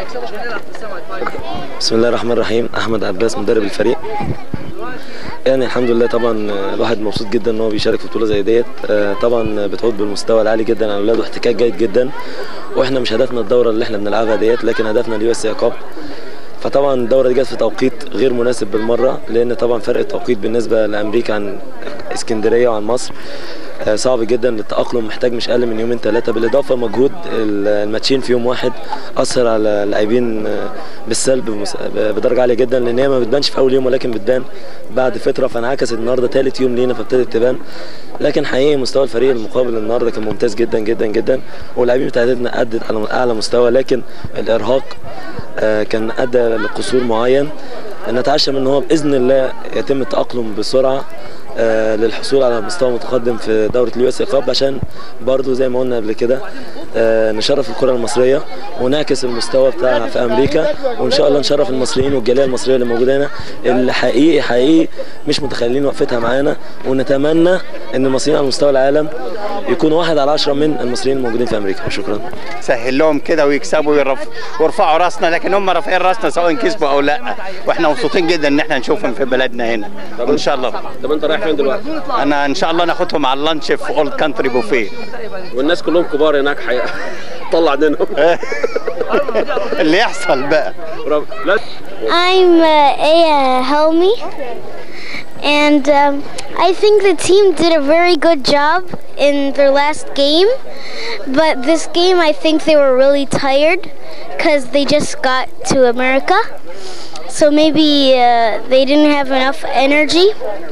بسم الله الرحمن الرحيم احمد عباس مدرب الفريق يعني الحمد لله طبعا آه، الواحد مبسوط جدا ان هو بيشارك في بطوله زي ديت آه، طبعا بتعود بالمستوى العالي جدا على الاولاد واحتكاك جيد جدا واحنا مش هدفنا الدوره اللي احنا بنلعبها ديت لكن هدفنا اليو اس كاب فطبعا الدوره دي جت في توقيت غير مناسب بالمره لان طبعا فرق التوقيت بالنسبه لامريكا عن اسكندريه وعن مصر آه، صعب جدا للتاقلم محتاج مش اقل من يومين ثلاثه بالاضافه مجهود ال- الماتشين في يوم واحد اثر على اللاعبين آه، بالسلب بمس- بدرجه عاليه جدا لان هي ما بتبانش في اول يوم ولكن بتبان بعد فتره فانعكست النهارده ثالث يوم لينا فابتدت تبان لكن حقيقي مستوى الفريق المقابل النهارده كان ممتاز جدا جدا جدا واللاعبين بتاعتنا ادت على اعلى مستوى لكن الارهاق آه، كان ادى لقصور معين نتعشم ان هو باذن الله يتم التاقلم بسرعه آه، للحصول على مستوى متقدم في دوره اليو اس كاب عشان برضو زي ما قلنا قبل كده آه، نشرف الكره المصريه ونعكس المستوى بتاعها في امريكا وان شاء الله نشرف المصريين والجاليه المصريه اللي موجوده هنا اللي حقيقي حقيقي مش متخيلين وقفتها معانا ونتمنى ان المصريين على مستوى العالم يكونوا واحد على عشرة من المصريين الموجودين في امريكا شكرا سهل لهم كده ويكسبوا ويرف- ويرفعوا راسنا لكن هم رافعين راسنا سواء كسبوا او لا واحنا مبسوطين جدا ان احنا نشوفهم في بلدنا هنا وان شاء الله طب انت رايح فين دلوقتي؟ انا ان شاء الله ناخدهم على اللانش في اولد كانتري بوفيه والناس كلهم كبار هناك حقيقة طلع دينهم اللي يحصل بقى لا I'm uh, Aya Helmi, and um, I think the team did a very good job in their last game. But this game, I think they were really tired because they just got to America. So maybe uh, they didn't have enough energy.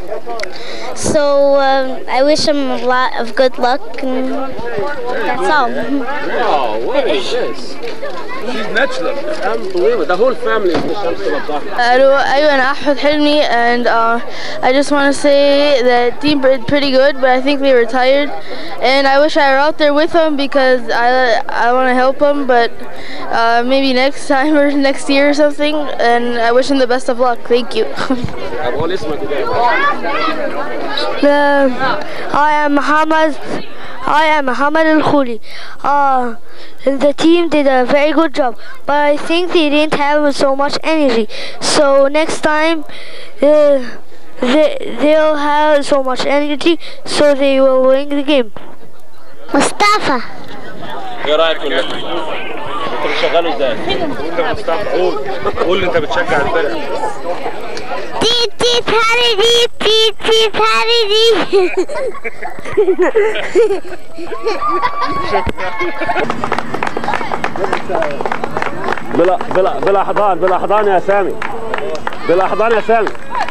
So um, I wish them a lot of good luck, and that's all. Wow, what is this? She's natural. Unbelievable. The whole family is Michelle Sulabdar. ألو أيوة أنا أحمد حلمي and uh, I just want to say that team did pretty good but I think they were tired and I wish I were out there with them because I I want to help them but uh, maybe next time or next year or something and I wish them the best of luck thank you طب قول اسمك كده Um, I am Muhammad. I am Muhammad Al Khuli. Uh, the team did a very good job, but I think they didn't have so much energy. So next time, uh, they they'll have so much energy, so they will win the game. مصطفى ايه رايك في اللعبه؟ انت بتشغله ازاي؟ انت مصطفى قول قول انت بتشجع الفرقه تيت تيت هاري دي تيت تيت هاري دي بلا بلا بلا حضان بلا حضان يا سامي بلا حضان يا سامي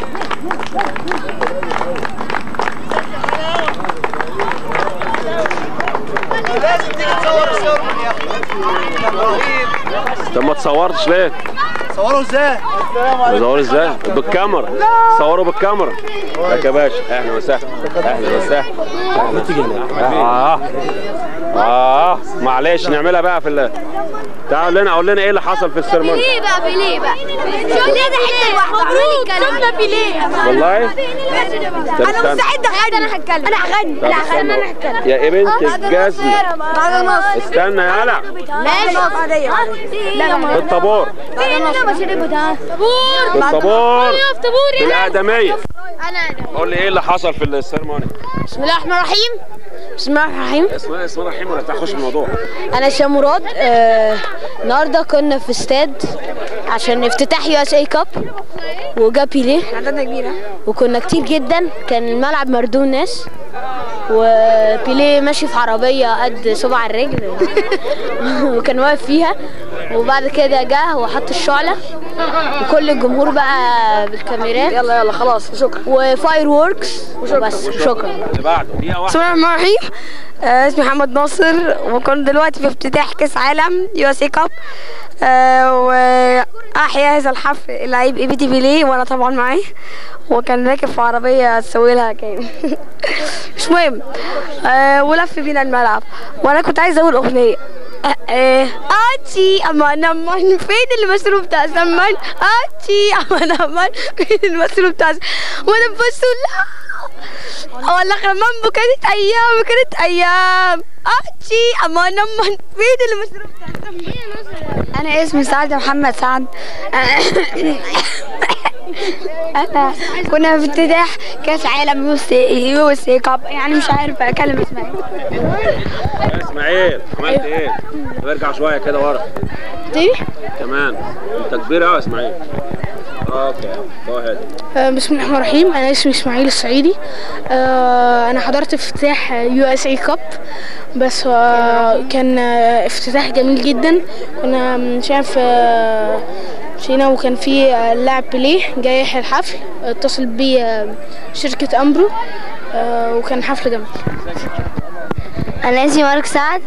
لازم تيجي تصور الصور يا اخي كان رهيب طب ما تصورتش ليه؟ صوروا ازاي؟ تصوروا ازاي؟ بالكاميرا صوروا بالكاميرا لك يا باشا اهلا وسهلا اهلا وسهلا ما تيجي اه اه معلش نعملها بقى في ال تعال لنا قول لنا ايه اللي حصل في السيرموني بيليه بقى بيليه بقى شو ليه ده حته لوحده مبروك شفنا بيليه والله طب انا استنى. مستعد اغني انا هتكلم انا هغني طب انا هغني استنى. انا هتكلم يا بنت الجزمة بعد النص استنى يالا ماشي في الطابور في الطابور في الأقدمية قول لي ايه اللي حصل في السيرموني بسم الله الرحمن الرحيم بسم الله الرحمن الرحيم اسمه ايه اسمه رحيم ولا تخش في الموضوع انا هشام مراد آه، النهارده كنا في استاد عشان افتتاح يو اس اي كاب وجا بيليه عددنا كبيره وكنا كتير جدا كان الملعب مردود ناس وبيليه ماشي في عربيه قد صبع الرجل وكان واقف فيها وبعد كده جه وحط الشعله وكل الجمهور بقى بالكاميرات يلا يلا خلاص شكرا وفاير ووركس وبس شكرا اللي بعده دقيقة بسم واحدة الله الرحمن الرحيم آه، اسمي محمد ناصر وكنت دلوقتي في افتتاح كاس عالم يو اس اي كاب واحيا هذا الحفل اللعيب اي بي تي بيليه وانا طبعا معاه وكان راكب في عربيه تسوي لها كام مش مهم آه، ولف بينا الملعب وانا كنت عايزه اقول اغنيه آه، آه، اتشي امان امان فين المشروب بتاع زمان اتشي امان امان فين المشروب بتاع زمان وانا ببص لا والله كمان كانت ايام كانت ايام اتشي امان امان فين المشروب بتاع زمان انا اسمي سعد محمد سعد انا كنا في افتتاح كاس عالم يو اس يو اس كاب يعني مش عارف اكلم اسمها يا اسماعيل عملت ايه؟ طب ارجع شوية كده ورا تاني كمان انت كبير قوي يا اسماعيل اوكي جو اهيد آه، بسم الله الرحمن الرحيم انا اسمي اسماعيل الصعيدي آه، انا حضرت افتتاح يو اس اي كاب بس آه، كان آه، افتتاح جميل جدا كنا مشينا في آه، مشينا وكان في آه، اللاعب بيليه جاي يحيي الحفل اتصل بي آه، شركة امبرو آه، وكان حفل جميل انا اسمي مارك سعد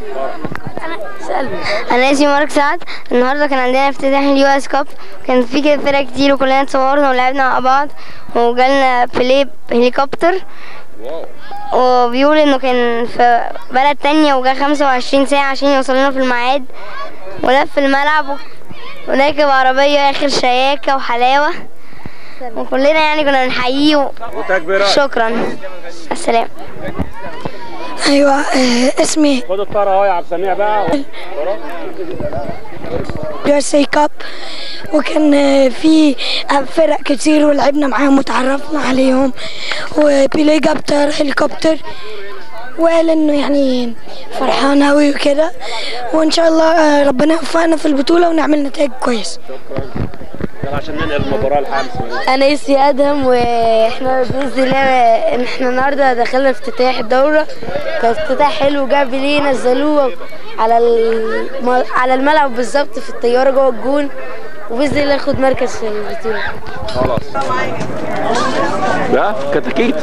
انا اسمي مارك سعد النهارده كان عندنا افتتاح اليو اس كاب كان في كده فرق كتير وكلنا اتصورنا ولعبنا مع بعض وجالنا بلاي هليكوبتر وبيقول انه كان في بلد تانية وجا 25 ساعة عشان يوصلنا في الميعاد ولف الملعب و- وركب عربية اخر شياكة وحلاوة وكلنا يعني كنا بنحييه و- وتكبيرات شكرا السلام ايوه آه، اسمي خد الطاره اهو يا عبد السميع بقى يو اس اي كاب وكان آه، في آه، فرق كتير ولعبنا معاهم وتعرفنا عليهم وبيلي جاب طيارة هليكوبتر وقال انه يعني فرحان اوي وكده وان شاء الله آه، ربنا يوفقنا في البطولة ونعمل نتائج كويس يلا عشان ننقل المباراه لحمص انا اسمي ادهم واحنا باذن الله ان احنا النهارده دخلنا افتتاح الدوره كان افتتاح حلو جاب ليه نزلوه على الم... على الملعب بالظبط في الطياره جوه الجون وباذن الله ياخد مركز في البطوله خلاص ده كتاكيت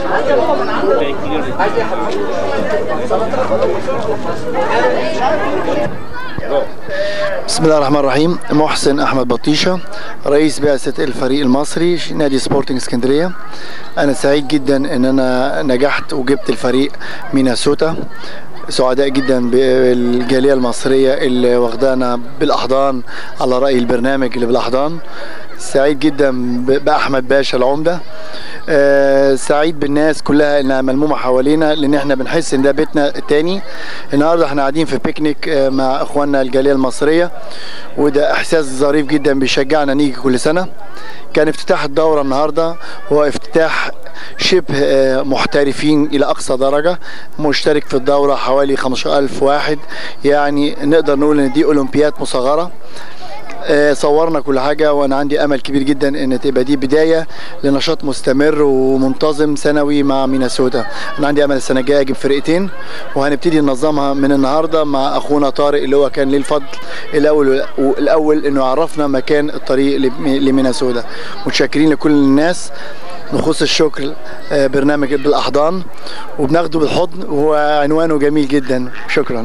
بسم الله الرحمن الرحيم محسن احمد بطيشه رئيس بعثه الفريق المصري نادي سبورتنج اسكندريه انا سعيد جدا ان انا نجحت وجبت الفريق ميناسوتا سعداء جدا بالجاليه المصريه اللي واخدانا بالاحضان على راي البرنامج اللي بالاحضان سعيد جدا ب- باحمد باشا العمده آه، سعيد بالناس كلها انها ملمومه حوالينا لان احنا بنحس ان ده بيتنا التاني النهارده احنا قاعدين في بيكنيك آه، مع اخواننا الجاليه المصريه وده احساس ظريف جدا بيشجعنا نيجي كل سنه كان افتتاح الدوره النهارده هو افتتاح شبه آه، محترفين الى اقصى درجه مشترك في الدوره حوالي 15000 واحد يعني نقدر نقول ان دي اولمبياد مصغره آه، صورنا كل حاجة وأنا عندي أمل كبير جدا إن تبقى دي بداية لنشاط مستمر ومنتظم سنوي مع مينيسوتا أنا عندي أمل السنة الجاية أجيب فرقتين وهنبتدي ننظمها من النهاردة مع أخونا طارق اللي هو كان ليه الفضل الأول الأول إنه عرفنا مكان الطريق لم- لمينيسوتا متشكرين لكل الناس نخص الشكر آه، برنامج بالأحضان وبناخده بالحضن وعنوانه جميل جدا شكرا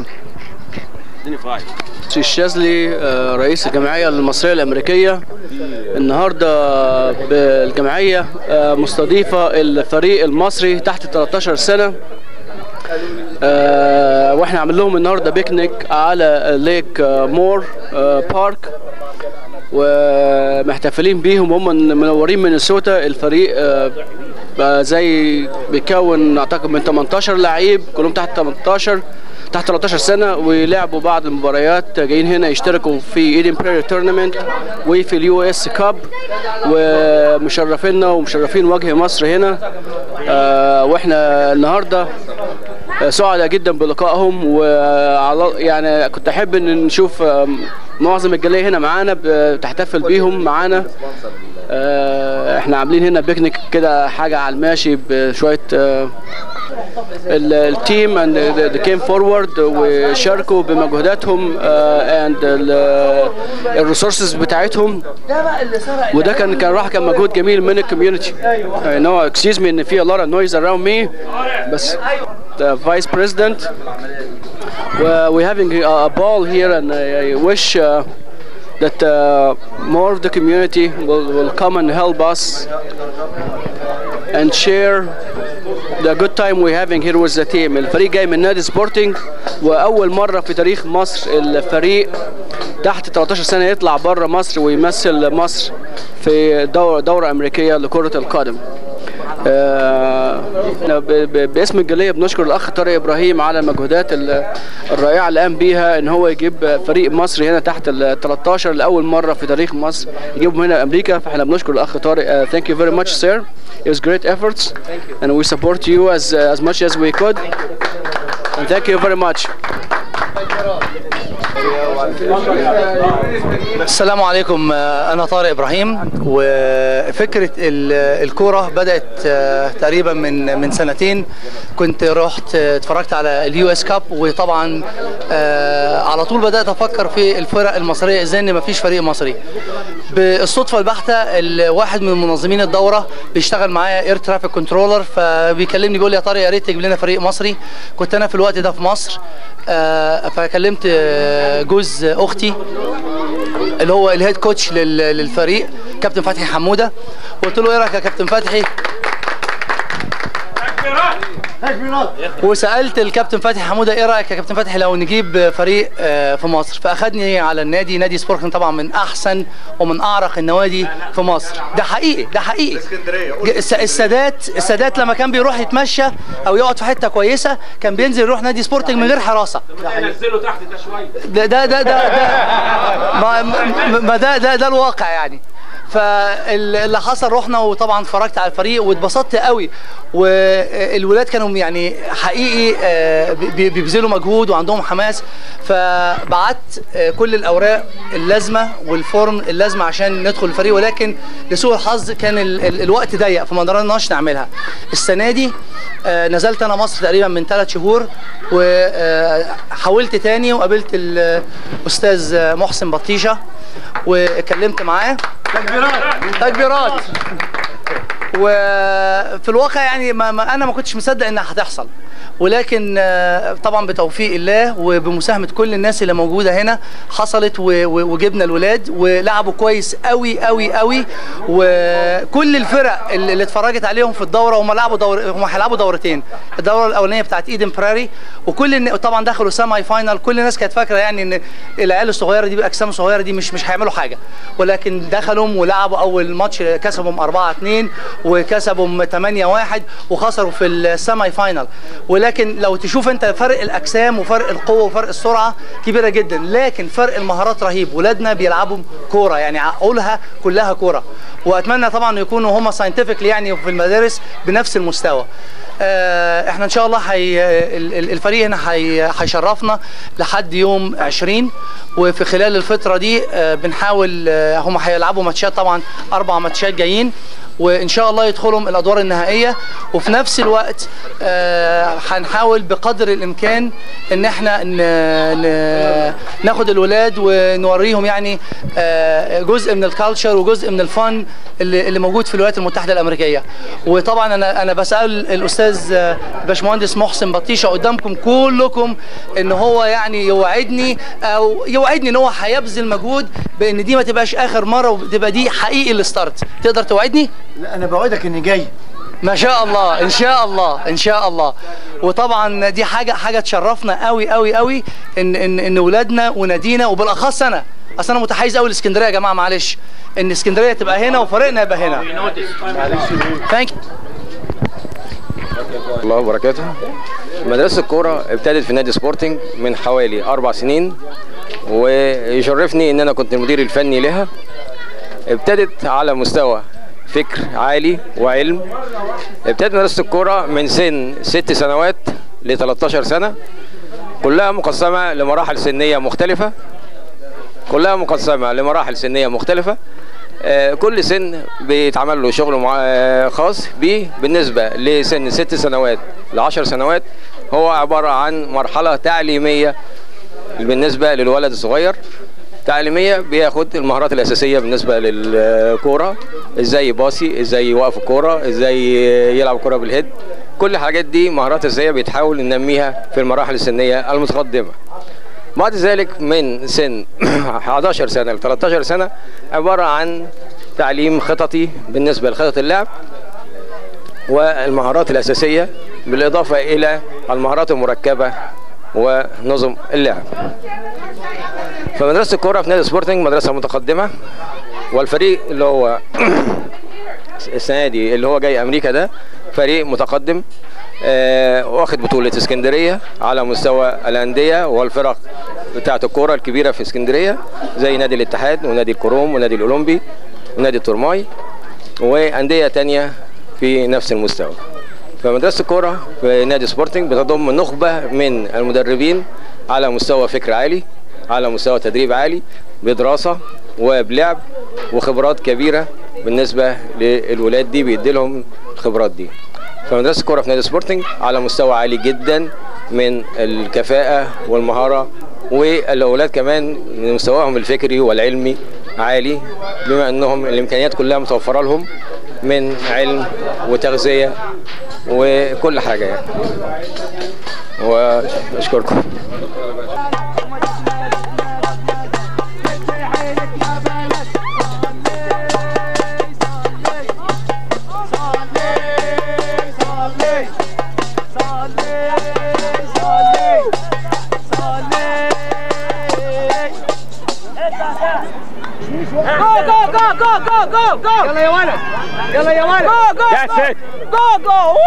الشاذلي آه، رئيس الجمعية المصرية الأمريكية النهاردة بالجمعية آه، مستضيفة الفريق المصري تحت 13 سنة آه، واحنا عامل لهم النهارده بيكنيك على ليك آه، مور آه، بارك ومحتفلين بيهم هم منورين مينيسوتا الفريق آه، بقى زي بيكون اعتقد من 18 لعيب كلهم تحت 18 تحت 13 سنه ولعبوا بعض المباريات جايين هنا يشتركوا في ايدن برير تورنمنت وفي اليو اس كاب ومشرفينا ومشرفين وجه مصر هنا آه، واحنا النهارده آه، سعداء جدا بلقائهم وعلى يعني كنت احب ان نشوف آه، معظم الجاليه هنا معانا بتحتفل بيهم معانا آه، احنا عاملين هنا بيكنيك كده حاجه على الماشي بشويه آه، ال- التيم and they came forward وشاركوا بمجهوداتهم اند الريسورسز بتاعتهم وده كان كان راح كان مجهود جميل من الكوميونتي نو اكسكيوز مي ان في a lot of noise around me بس the vice president well, we're having a, a ball here and I, I wish uh, that uh, more of the community will, will come and help us and share the good time we're having here with the team الفريق جاي من نادي سبورتنج واول مره في تاريخ مصر الفريق تحت 13 سنه يطلع بره مصر ويمثل مصر في دوره دوره امريكيه لكره القدم آه، إحنا ب- ب- باسم الجاليه بنشكر الاخ طارق ابراهيم على المجهودات ال- الرائعه اللي قام بيها ان هو يجيب فريق مصري هنا تحت ال 13 لاول مره في تاريخ مصر يجيبهم هنا امريكا فاحنا بنشكر الاخ طارق uh, thank you very much sir it was great efforts and we support you as as much as we could and thank you very much السلام عليكم آه، انا طارق ابراهيم وفكره ال- الكوره بدات آه، تقريبا من من سنتين كنت رحت آه، اتفرجت على اليو اس كاب وطبعا آه، على طول بدات افكر في الفرق المصريه ازاي ان مفيش فريق مصري بالصدفه البحته ال- واحد من منظمين الدوره بيشتغل معايا اير ترافيك كنترولر فبيكلمني بيقول لي يا طارق يا ريت تجيب لنا فريق مصري كنت انا في الوقت ده في مصر آه، فكلمت آه، جوز اختي اللي هو الهيد كوتش لل- للفريق كابتن فتحي حموده قلت له ايه رايك يا كابتن فتحي وسالت الكابتن فتحي حموده ايه رايك يا كابتن فتحي لو نجيب فريق آه، في مصر فاخدني على النادي نادي سبورتنج طبعا من احسن ومن اعرق النوادي في مصر ده حقيقي ده حقيقي الس- السادات السادات لما كان بيروح يتمشى او يقعد في حته كويسه كان بينزل يروح نادي سبورتنج من غير حراسه نزله تحت ده شويه ده ده ده ده, ده ما, ما- ما ده ده ده الواقع يعني فاللي حصل رحنا وطبعا اتفرجت على الفريق واتبسطت قوي والولاد كانوا يعني حقيقي آه، بي- بيبذلوا مجهود وعندهم حماس فبعت آه، كل الاوراق اللازمه والفورم اللازمه عشان ندخل الفريق ولكن لسوء الحظ كان ال ال الوقت ضيق فما قدرناش نعملها السنه دي آه، نزلت انا مصر تقريبا من ثلاث شهور وحاولت تاني وقابلت الاستاذ محسن بطيشه واتكلمت معاه تكبيرات تكبيرات وفي الواقع يعني ما ما انا ما كنتش مصدق انها هتحصل ولكن آه، طبعا بتوفيق الله وبمساهمه كل الناس اللي موجوده هنا حصلت و- و- وجبنا الولاد ولعبوا كويس قوي قوي قوي وكل الفرق اللي اللي اتفرجت عليهم في الدوره هم لعبوا دور هم هيلعبوا دورتين الدوره الاولانيه بتاعت ايدن براري وكل الن- طبعا دخلوا سيمي فاينال كل الناس كانت فاكره يعني ان العيال الصغيره دي بالاجسام الصغيره دي مش مش هيعملوا حاجه ولكن دخلوا ولعبوا اول ماتش كسبهم 4 2 وكسبوا 8 1 وخسروا في السيمي فاينال ولكن لو تشوف انت فرق الاجسام وفرق القوه وفرق السرعه كبيره جدا لكن فرق المهارات رهيب ولادنا بيلعبوا كوره يعني عقولها كلها كوره واتمنى طبعا يكونوا هم ساينتفكلي يعني في المدارس بنفس المستوى آه، احنا ان شاء الله حي... ال- ال- الفريق هنا حي... هيشرفنا لحد يوم 20 وفي خلال الفتره دي آه، بنحاول آه، هم هيلعبوا ماتشات طبعا اربع ماتشات جايين وان شاء الله يدخلهم الادوار النهائيه وفي نفس الوقت آه، هنحاول بقدر الامكان ان احنا ن... ن... ناخد الولاد ونوريهم يعني آه، جزء من الكالتشر وجزء من الفن اللي, اللي موجود في الولايات المتحده الامريكيه وطبعا انا انا بسال الاستاذ آه، باشمهندس محسن بطيشه قدامكم كلكم ان هو يعني يوعدني او يوعدني ان هو هيبذل مجهود بان دي ما تبقاش اخر مره وتبقى دي حقيقي الستارت تقدر توعدني لا انا بوعدك اني جاي ما شاء الله ان شاء الله ان شاء الله وطبعا دي حاجه حاجه تشرفنا قوي قوي قوي ان ان ان ولادنا ونادينا وبالاخص انا اصل انا متحيز قوي لاسكندريه يا جماعه معلش ان اسكندريه تبقى هنا وفريقنا يبقى هنا ثانك الله وبركاته مدرسة الكورة ابتدت في نادي سبورتنج من حوالي أربع سنين ويشرفني إن أنا كنت المدير الفني لها ابتدت على مستوى فكر عالي وعلم ابتدت مدرسة الكورة من سن ست سنوات ل 13 سنة كلها مقسمة لمراحل سنية مختلفة كلها مقسمة لمراحل سنية مختلفة آه، كل سن بيتعمل له شغل مع- آه، خاص بيه بالنسبة لسن ست سنوات لعشر سنوات هو عبارة عن مرحلة تعليمية بالنسبة للولد الصغير تعليمية بياخد المهارات الأساسية بالنسبة للكورة ازاي يباصي ازاي يوقف الكورة ازاي يلعب كورة بالهيد كل الحاجات دي مهارات أساسية بيتحاول ننميها في المراحل السنية المتقدمة بعد ذلك من سن 11 سنة ل 13 سنة عبارة عن تعليم خططي بالنسبة لخطط اللعب والمهارات الأساسية بالإضافة إلى المهارات المركبة ونظم اللعب فمدرسة الكورة في نادي سبورتنج مدرسة متقدمة والفريق اللي هو السنة دي اللي هو جاي أمريكا ده فريق متقدم آه، واخد بطولة اسكندرية على مستوى الأندية والفرق بتاعة الكورة الكبيرة في اسكندرية زي نادي الاتحاد ونادي الكروم ونادي الأولمبي ونادي الترماي وأندية تانية في نفس المستوى فمدرسة الكورة في نادي سبورتنج بتضم نخبة من المدربين على مستوى فكر عالي على مستوى تدريب عالي بدراسة وبلعب وخبرات كبيرة بالنسبة للولاد دي بيدي لهم الخبرات دي فمدرسة الكورة في نادي سبورتنج على مستوى عالي جدا من الكفاءة والمهارة والأولاد كمان من مستواهم الفكري والعلمي عالي بما أنهم الإمكانيات كلها متوفرة لهم من علم وتغذية وكل حاجة يعني وأشكركم Go, go, go, go, go, go, go! يلا يا ولد يلا يا ولد Go, go, That's go! it. Go, go!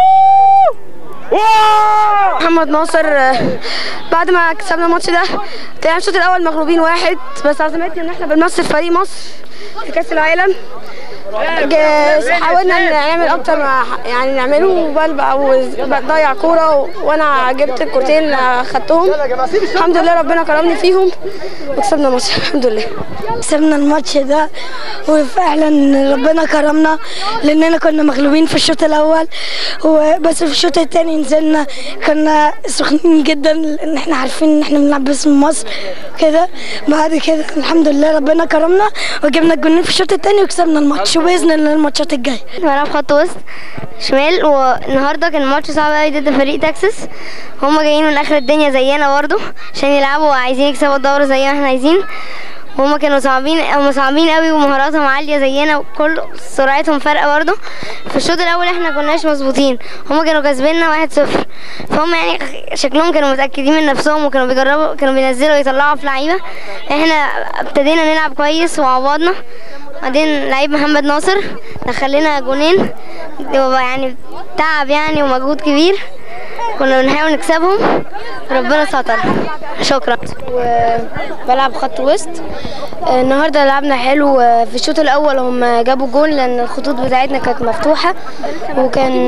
محمد ناصر آه، بعد ما كسبنا الماتش ده طلعنا الشوط الاول مغلوبين واحد بس عزمتنا ان احنا بنمثل فريق مصر في كاس العالم جا- حاولنا نعمل اكتر ما ح- يعني نعمله وبلبع وبضيع كوره و... وانا جبت الكورتين اللي خدتهم الحمد لله ربنا كرمني فيهم وكسبنا الماتش الحمد لله كسبنا الماتش ده وفعلا ربنا كرمنا لاننا كنا مغلوبين في الشوط الاول وبس في الشوط الثاني نزلنا كنا سخنين جدا لان احنا عارفين ان احنا بنلعب باسم مصر كده بعد كده الحمد لله ربنا كرمنا وجبنا الجونين في الشوط الثاني وكسبنا الماتش وباذن الله الماتشات الجايه بلعب خط وسط شمال والنهارده كان ماتش صعب قوي ضد فريق تكساس هما جايين من اخر الدنيا زينا برضو عشان يلعبوا وعايزين يكسبوا الدوري زي ما احنا عايزين هما كانوا صعبين هما صعبين قوي ومهاراتهم عاليه زينا وكل سرعتهم فارقه برضو في الشوط الاول احنا كناش مظبوطين هما كانوا كاسبيننا واحد صفر فهم يعني شكلهم كانوا متاكدين من نفسهم وكانوا بيجربوا كانوا بينزلوا يطلعوا في لعيبه احنا ابتدينا نلعب كويس وعوضنا بعدين لعيب محمد ناصر دخل لنا جونين يعني تعب يعني ومجهود كبير كنا بنحاول نكسبهم ربنا ستر شكرا بلعب خط وسط النهارده لعبنا حلو في الشوط الاول هم جابوا جول لان الخطوط بتاعتنا كانت مفتوحه وكان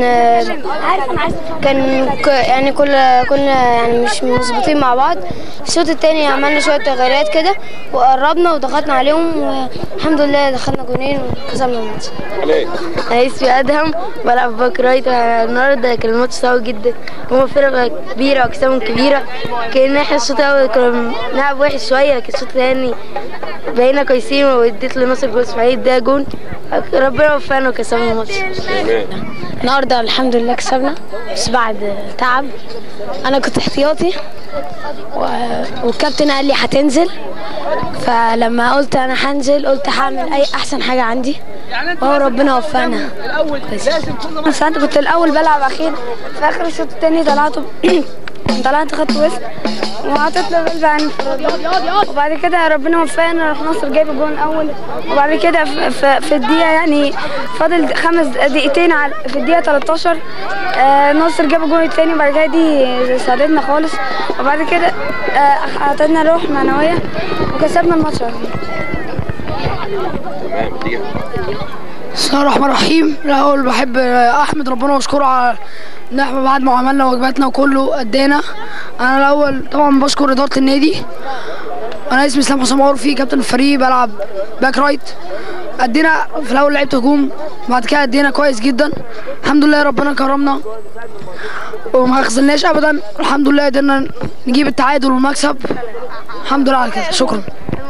كان ك- يعني كل كنا يعني مش مظبوطين مع بعض في الشوط الثاني عملنا شويه تغييرات كده وقربنا وضغطنا عليهم والحمد لله دخلنا جونين وكسبنا الماتش انا اسمي ادهم بلعب باك رايت النهارده كان الماتش صعب جدا هما فرقه كبيره واجسامهم كبيره كان احنا الشوط الاول كنا بنلعب وحش شويه لكن الشوط الثاني بقينا كويسين واديت لناصر جول اسماعيل ده جون ربنا وفقنا وكسبنا الماتش النهارده الحمد لله كسبنا بس بعد تعب انا كنت احتياطي و... والكابتن قال لي هتنزل فلما قلت انا هنزل قلت هعمل اي احسن حاجه عندي وهو ربنا وفقنا بس انا كنت الاول بلعب اخير في اخر الشوط التاني طلعت طلعت خط وسط وحطيت له بلبع عن انفراد وبعد كده ربنا وفقنا راح ناصر جايب الجون الاول وبعد كده في, في, في الدقيقه يعني فاضل خمس دقيقتين على في الدقيقه 13 آه ناصر جاب الجون التاني وبعد كده دي ساعدتنا خالص وبعد كده آه اعطتنا روح معنويه وكسبنا الماتش على طول. بسم الله الرحمن الرحيم الاول بحب احمد ربنا واشكره على ان احنا بعد ما عملنا واجباتنا وكله ادينا انا الاول طبعا بشكر اداره النادي انا اسمي اسلام حسام عرفي كابتن الفريق بلعب باك رايت ادينا في الاول لعبت هجوم بعد كده ادينا كويس جدا الحمد لله ربنا كرمنا وما خذلناش ابدا الحمد لله قدرنا نجيب التعادل والمكسب الحمد لله على كده شكرا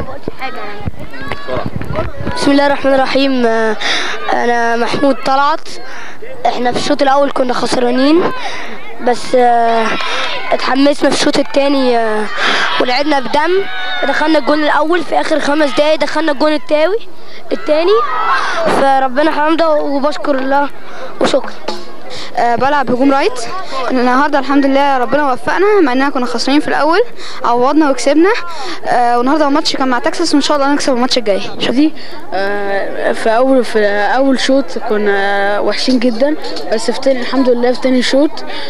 بسم الله الرحمن الرحيم آه، انا محمود طلعت احنا في الشوط الاول كنا خسرانين بس آه، اتحمسنا في الشوط الثاني ولعبنا بدم دخلنا الجون الاول في اخر خمس دقايق دخلنا الجون التاوي الثاني فربنا حمده وبشكر الله وشكرا أه بلعب هجوم رايت النهارده الحمد لله ربنا وفقنا مع اننا كنا خسرانين في الاول عوضنا وكسبنا أه والنهارده الماتش كان مع تكساس وان شاء الله نكسب الماتش الجاي دي آه، في اول في اول شوط كنا وحشين جدا بس في تاني الحمد لله في تاني شوط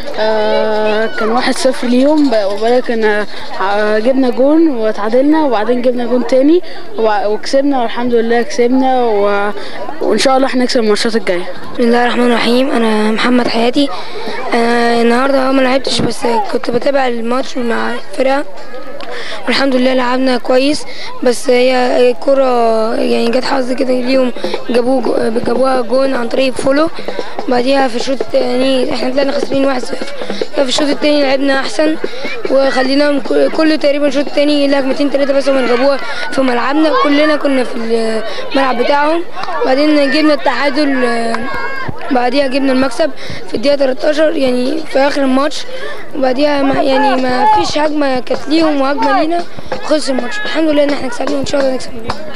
آه، كان واحد صفر ليهم ب- ولكن آه، آه، جبنا جون وتعادلنا وبعدين جبنا جون تاني وبع- وكسبنا والحمد لله كسبنا و... وان شاء الله هنكسب الماتشات الجايه بسم الله الرحمن الرحيم انا محمد حياتي انا النهارده اه ما لعبتش بس كنت بتابع الماتش مع الفرقه والحمد لله لعبنا كويس بس هي الكرة يعني جت حظ كده ليهم جابوه جو- جابوها جون عن طريق فولو بعديها في الشوط التاني احنا طلعنا خاسرين 1-0 في الشوط التاني لعبنا احسن وخليناهم ك- كله تقريبا الشوط التاني لهجمتين تلاتة بس هم اللي جابوها في ملعبنا كلنا كنا في الملعب بتاعهم بعدين جبنا التعادل آه، بعديها جبنا المكسب في الدقيقة 13 يعني في آخر الماتش وبعديها ما يعني ما فيش هجمة كانت ليهم وهجمة لينا خلص الماتش الحمد لله إن احنا كسبنا وإن شاء الله نكسب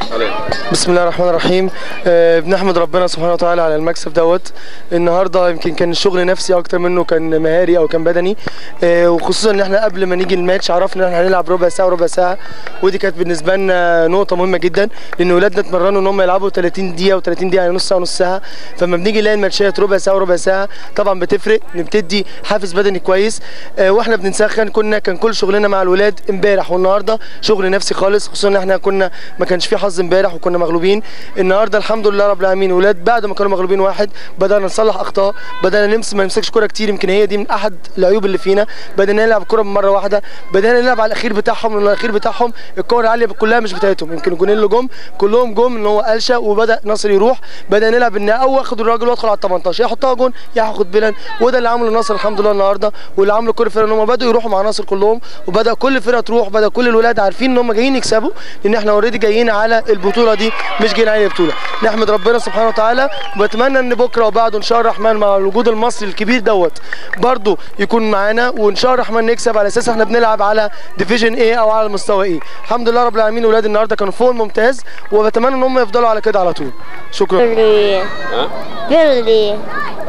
بسم الله الرحمن الرحيم آه، بنحمد ربنا سبحانه وتعالى على المكسب دوت النهارده يمكن كان الشغل نفسي اكتر منه كان مهاري او كان بدني آه، وخصوصا ان احنا قبل ما نيجي الماتش عرفنا ان احنا هنلعب ربع ساعه وربع ساعه ودي كانت بالنسبه لنا نقطه مهمه جدا لان ولادنا اتمرنوا ان هم يلعبوا 30 دقيقه و30 دقيقه يعني نص ساعه ونص ساعه فلما بنيجي نلاقي الماتشات ربع ساعه وربع ساعه طبعا بتفرق بتدي حافز بدني كويس آه، واحنا بنسخن كنا كان كل شغلنا مع الولاد امبارح والنهارده شغل نفسي خالص خصوصا ان احنا كنا ما كانش في حظ امبارح وكنا مغلوبين النهارده الحمد لله رب العالمين ولاد بعد ما كانوا مغلوبين واحد بدانا نصلح اخطاء بدانا نمسك ما نمسكش كوره كتير يمكن هي دي من احد العيوب اللي فينا بدانا نلعب كوره مره واحده بدانا نلعب على الاخير بتاعهم لان الاخير بتاعهم الكوره العاليه كلها مش بتاعتهم يمكن الجونين اللي جم كلهم جم ان هو قلشه وبدا ناصر يروح بدا نلعب ان او اخد الراجل وادخل على ال 18 يا يحطها جون يا هاخد بلن وده اللي عمله النصر الحمد لله النهارده واللي عمله كل الفرق ان هم بداوا يروحوا مع النصر كلهم وبدا كل الفرقه تروح بدا كل الولاد عارفين ان هم جايين يكسبوا لان احنا اوريدي جايين على البطوله دي مش جايين على البطوله نحمد ربنا سبحانه وتعالى وبتمنى ان بكره وبعده ان شاء الله الرحمن مع الوجود المصري الكبير دوت برضه يكون معانا وان شاء الله الرحمن نكسب على اساس احنا بنلعب على ديفيجن ايه او على مستوى ايه الحمد لله رب العالمين ولاد النهارده كانوا فوق الممتاز وبتمنى ان هم يفضلوا على كده على طول شكرا ها بيرلي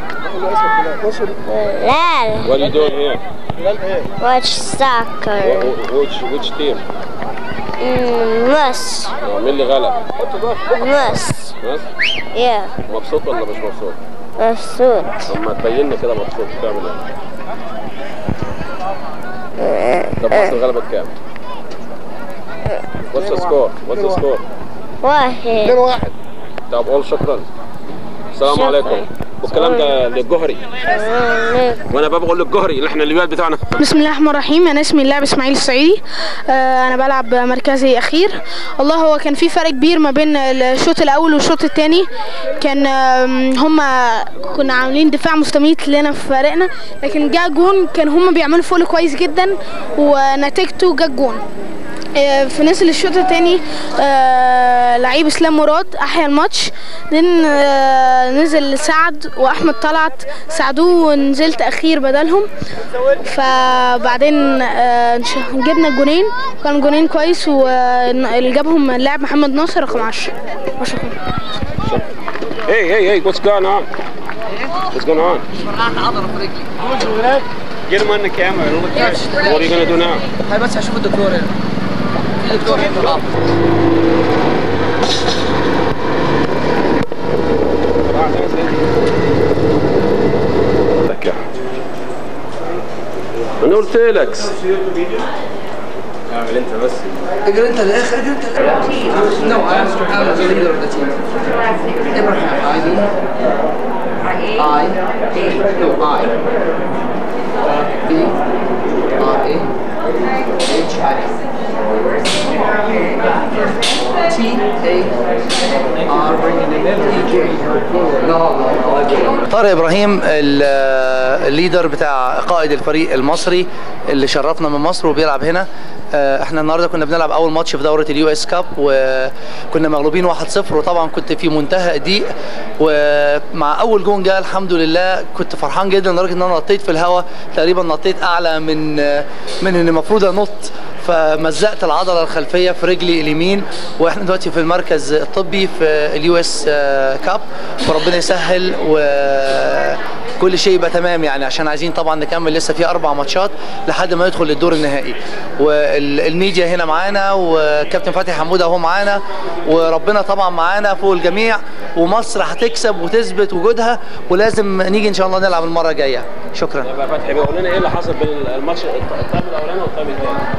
لا What are you doing here? watch soccer Wh- Which which team? مس آه، مين اللي غلب؟ مس بس yeah مبسوط ولا مش مبسوط؟ مبسوط طب ما تبين لي كده مبسوط بتعمل ايه؟ طب مصر غلبت كام؟ What's the score? What's the score? واحد واحد طب قول شكرا السلام شكراً. عليكم والكلام ده للجهري وانا بقى بقول للجهري اللي احنا الولاد بتاعنا بسم الله الرحمن الرحيم انا اسمي اللاعب اسماعيل الصعيدي آه، انا بلعب مركزي اخير والله هو كان في فرق كبير ما بين الشوط الاول والشوط الثاني كان آم، هما كنا عاملين دفاع مستميت لنا في فريقنا لكن جاء جون كان هما بيعملوا فول كويس جدا ونتيجته جا جون آه، في نزل الشوط الثاني لعيب اسلام مراد احيا الماتش لان آه، نزل سعد واحمد طلعت ساعدوه ونزلت اخير بدلهم فبعدين آه، نش- جبنا الجونين كان جونين كويس واللي جابهم اللاعب محمد ناصر رقم 10 وشكرا Hey, hey, hey, what's going on? What's going on? Get him on the camera. It'll look good. What are you gonna do now? هاي بس هشوف الدكتور هنا في دكتور هنا لك انا قلت لك اعمل انت بس اجري انت للاخر اجري انت للاخر نو انا انا the leader of the team ابراهيم I I no I B R A H I T A R E J لا لا طارق ابراهيم ال- الليدر بتاع قائد الفريق المصري اللي شرفنا من مصر وبيلعب هنا آه، احنا النهارده كنا بنلعب اول ماتش في دوره اليو اس كاب وكنا مغلوبين 1-0 وطبعا كنت في منتهى الضيق ومع اول جون جه الحمد لله كنت فرحان جدا لدرجه ان انا نطيت في الهواء تقريبا نطيت اعلى من آه، من ان المفروض انط فمزقت العضله الخلفيه في رجلي اليمين واحنا دلوقتي في المركز الطبي في اليو اس كاب وربنا يسهل وكل شيء يبقى تمام يعني عشان عايزين طبعا نكمل لسه في اربع ماتشات لحد ما ندخل للدور النهائي والميديا هنا معانا وكابتن فتحي حموده اهو معانا وربنا طبعا معانا فوق الجميع ومصر هتكسب وتثبت وجودها ولازم نيجي ان شاء الله نلعب المره الجايه شكرا يبقى فتحي بيقول لنا ايه اللي حصل بين الماتش الطابع الاولاني والطابع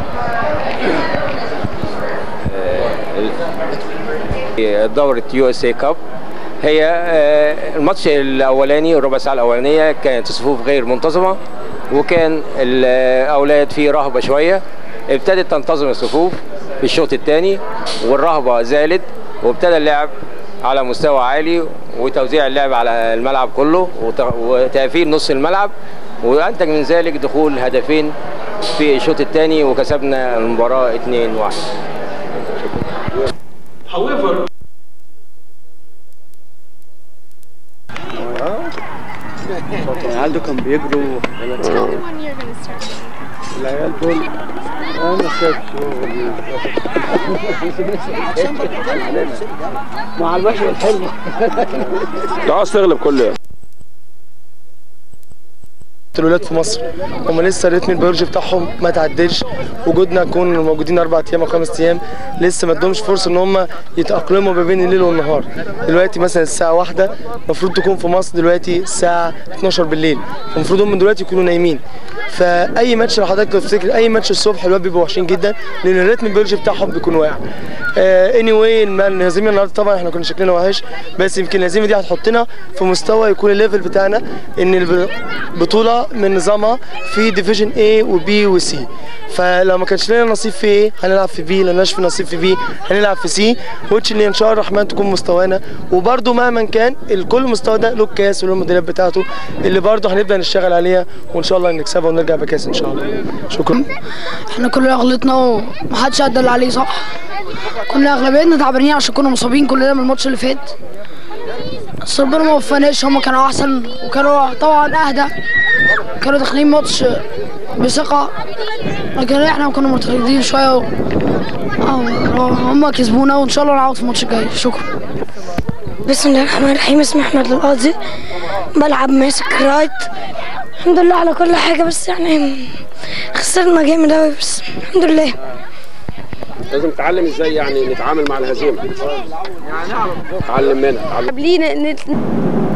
الثاني دورة يو اس اي كاب هي آه، الماتش الاولاني الربع ساعه الاولانيه كانت الصفوف غير منتظمه وكان الاولاد فيه رهبه شويه ابتدت تنتظم الصفوف في الشوط الثاني والرهبه زالت وابتدى اللعب على مستوى عالي وتوزيع اللعب على الملعب كله وت- وتقفيل نص الملعب وانتج من ذلك دخول هدفين في الشوط الثاني وكسبنا المباراه 2-1 However, العيال دول كانوا بيجروا العيال دول انا شايف مع الوحش والحلو انت عاوز تغلب كل يوم الولاد في مصر هم لسه الريتم البيولوجي بتاعهم ما تعدلش وجودنا نكون موجودين اربع ايام او خمس ايام لسه ما ادهمش فرصه ان هم يتاقلموا ما بين الليل والنهار دلوقتي مثلا الساعه واحدة المفروض تكون في مصر دلوقتي الساعه 12 بالليل المفروض هم دلوقتي يكونوا نايمين فاي ماتش لو حضرتك تفتكر اي ماتش الصبح الولاد بيبقوا وحشين جدا لان الريتم البيولوجي بتاعهم بيكون واقع اني واي الهزيمه النهارده طبعا احنا كنا شكلنا وحش بس يمكن الهزيمه دي هتحطنا في مستوى يكون الليفل بتاعنا ان البطوله فرقه من نظامها في ديفيجن A وبي وسي فلو ما كانش لنا نصيب في A هنلعب في بي لو مالناش في نصيب في بي هنلعب في سي وتش اللي ان شاء الله الرحمن تكون مستوانا وبرده مهما كان الكل مستوى ده له الكاس وله المدريات بتاعته اللي برده هنبدا نشتغل عليها وان شاء الله نكسبها ونرجع بكاس ان شاء الله شكرا احنا كلنا غلطنا ومحدش ادى اللي عليه صح كنا اغلبيتنا تعبانين عشان كنا مصابين كلنا من الماتش اللي فات بس ربنا ما وفقناش هما كانوا احسن وكانوا طبعا اهدى كانوا داخلين ماتش بثقة لكن احنا كنا مترددين شوية و... اه هما كسبونا وان شاء الله نعوض في الماتش الجاي شكرا بسم الله الرحمن الرحيم اسمي احمد القاضي بلعب ماسك رايت الحمد لله على كل حاجه بس يعني خسرنا جامد اوي بس الحمد لله لازم نتعلم ازاي يعني نتعامل مع الهزيمه نتعلم منها نتعلم قبلينا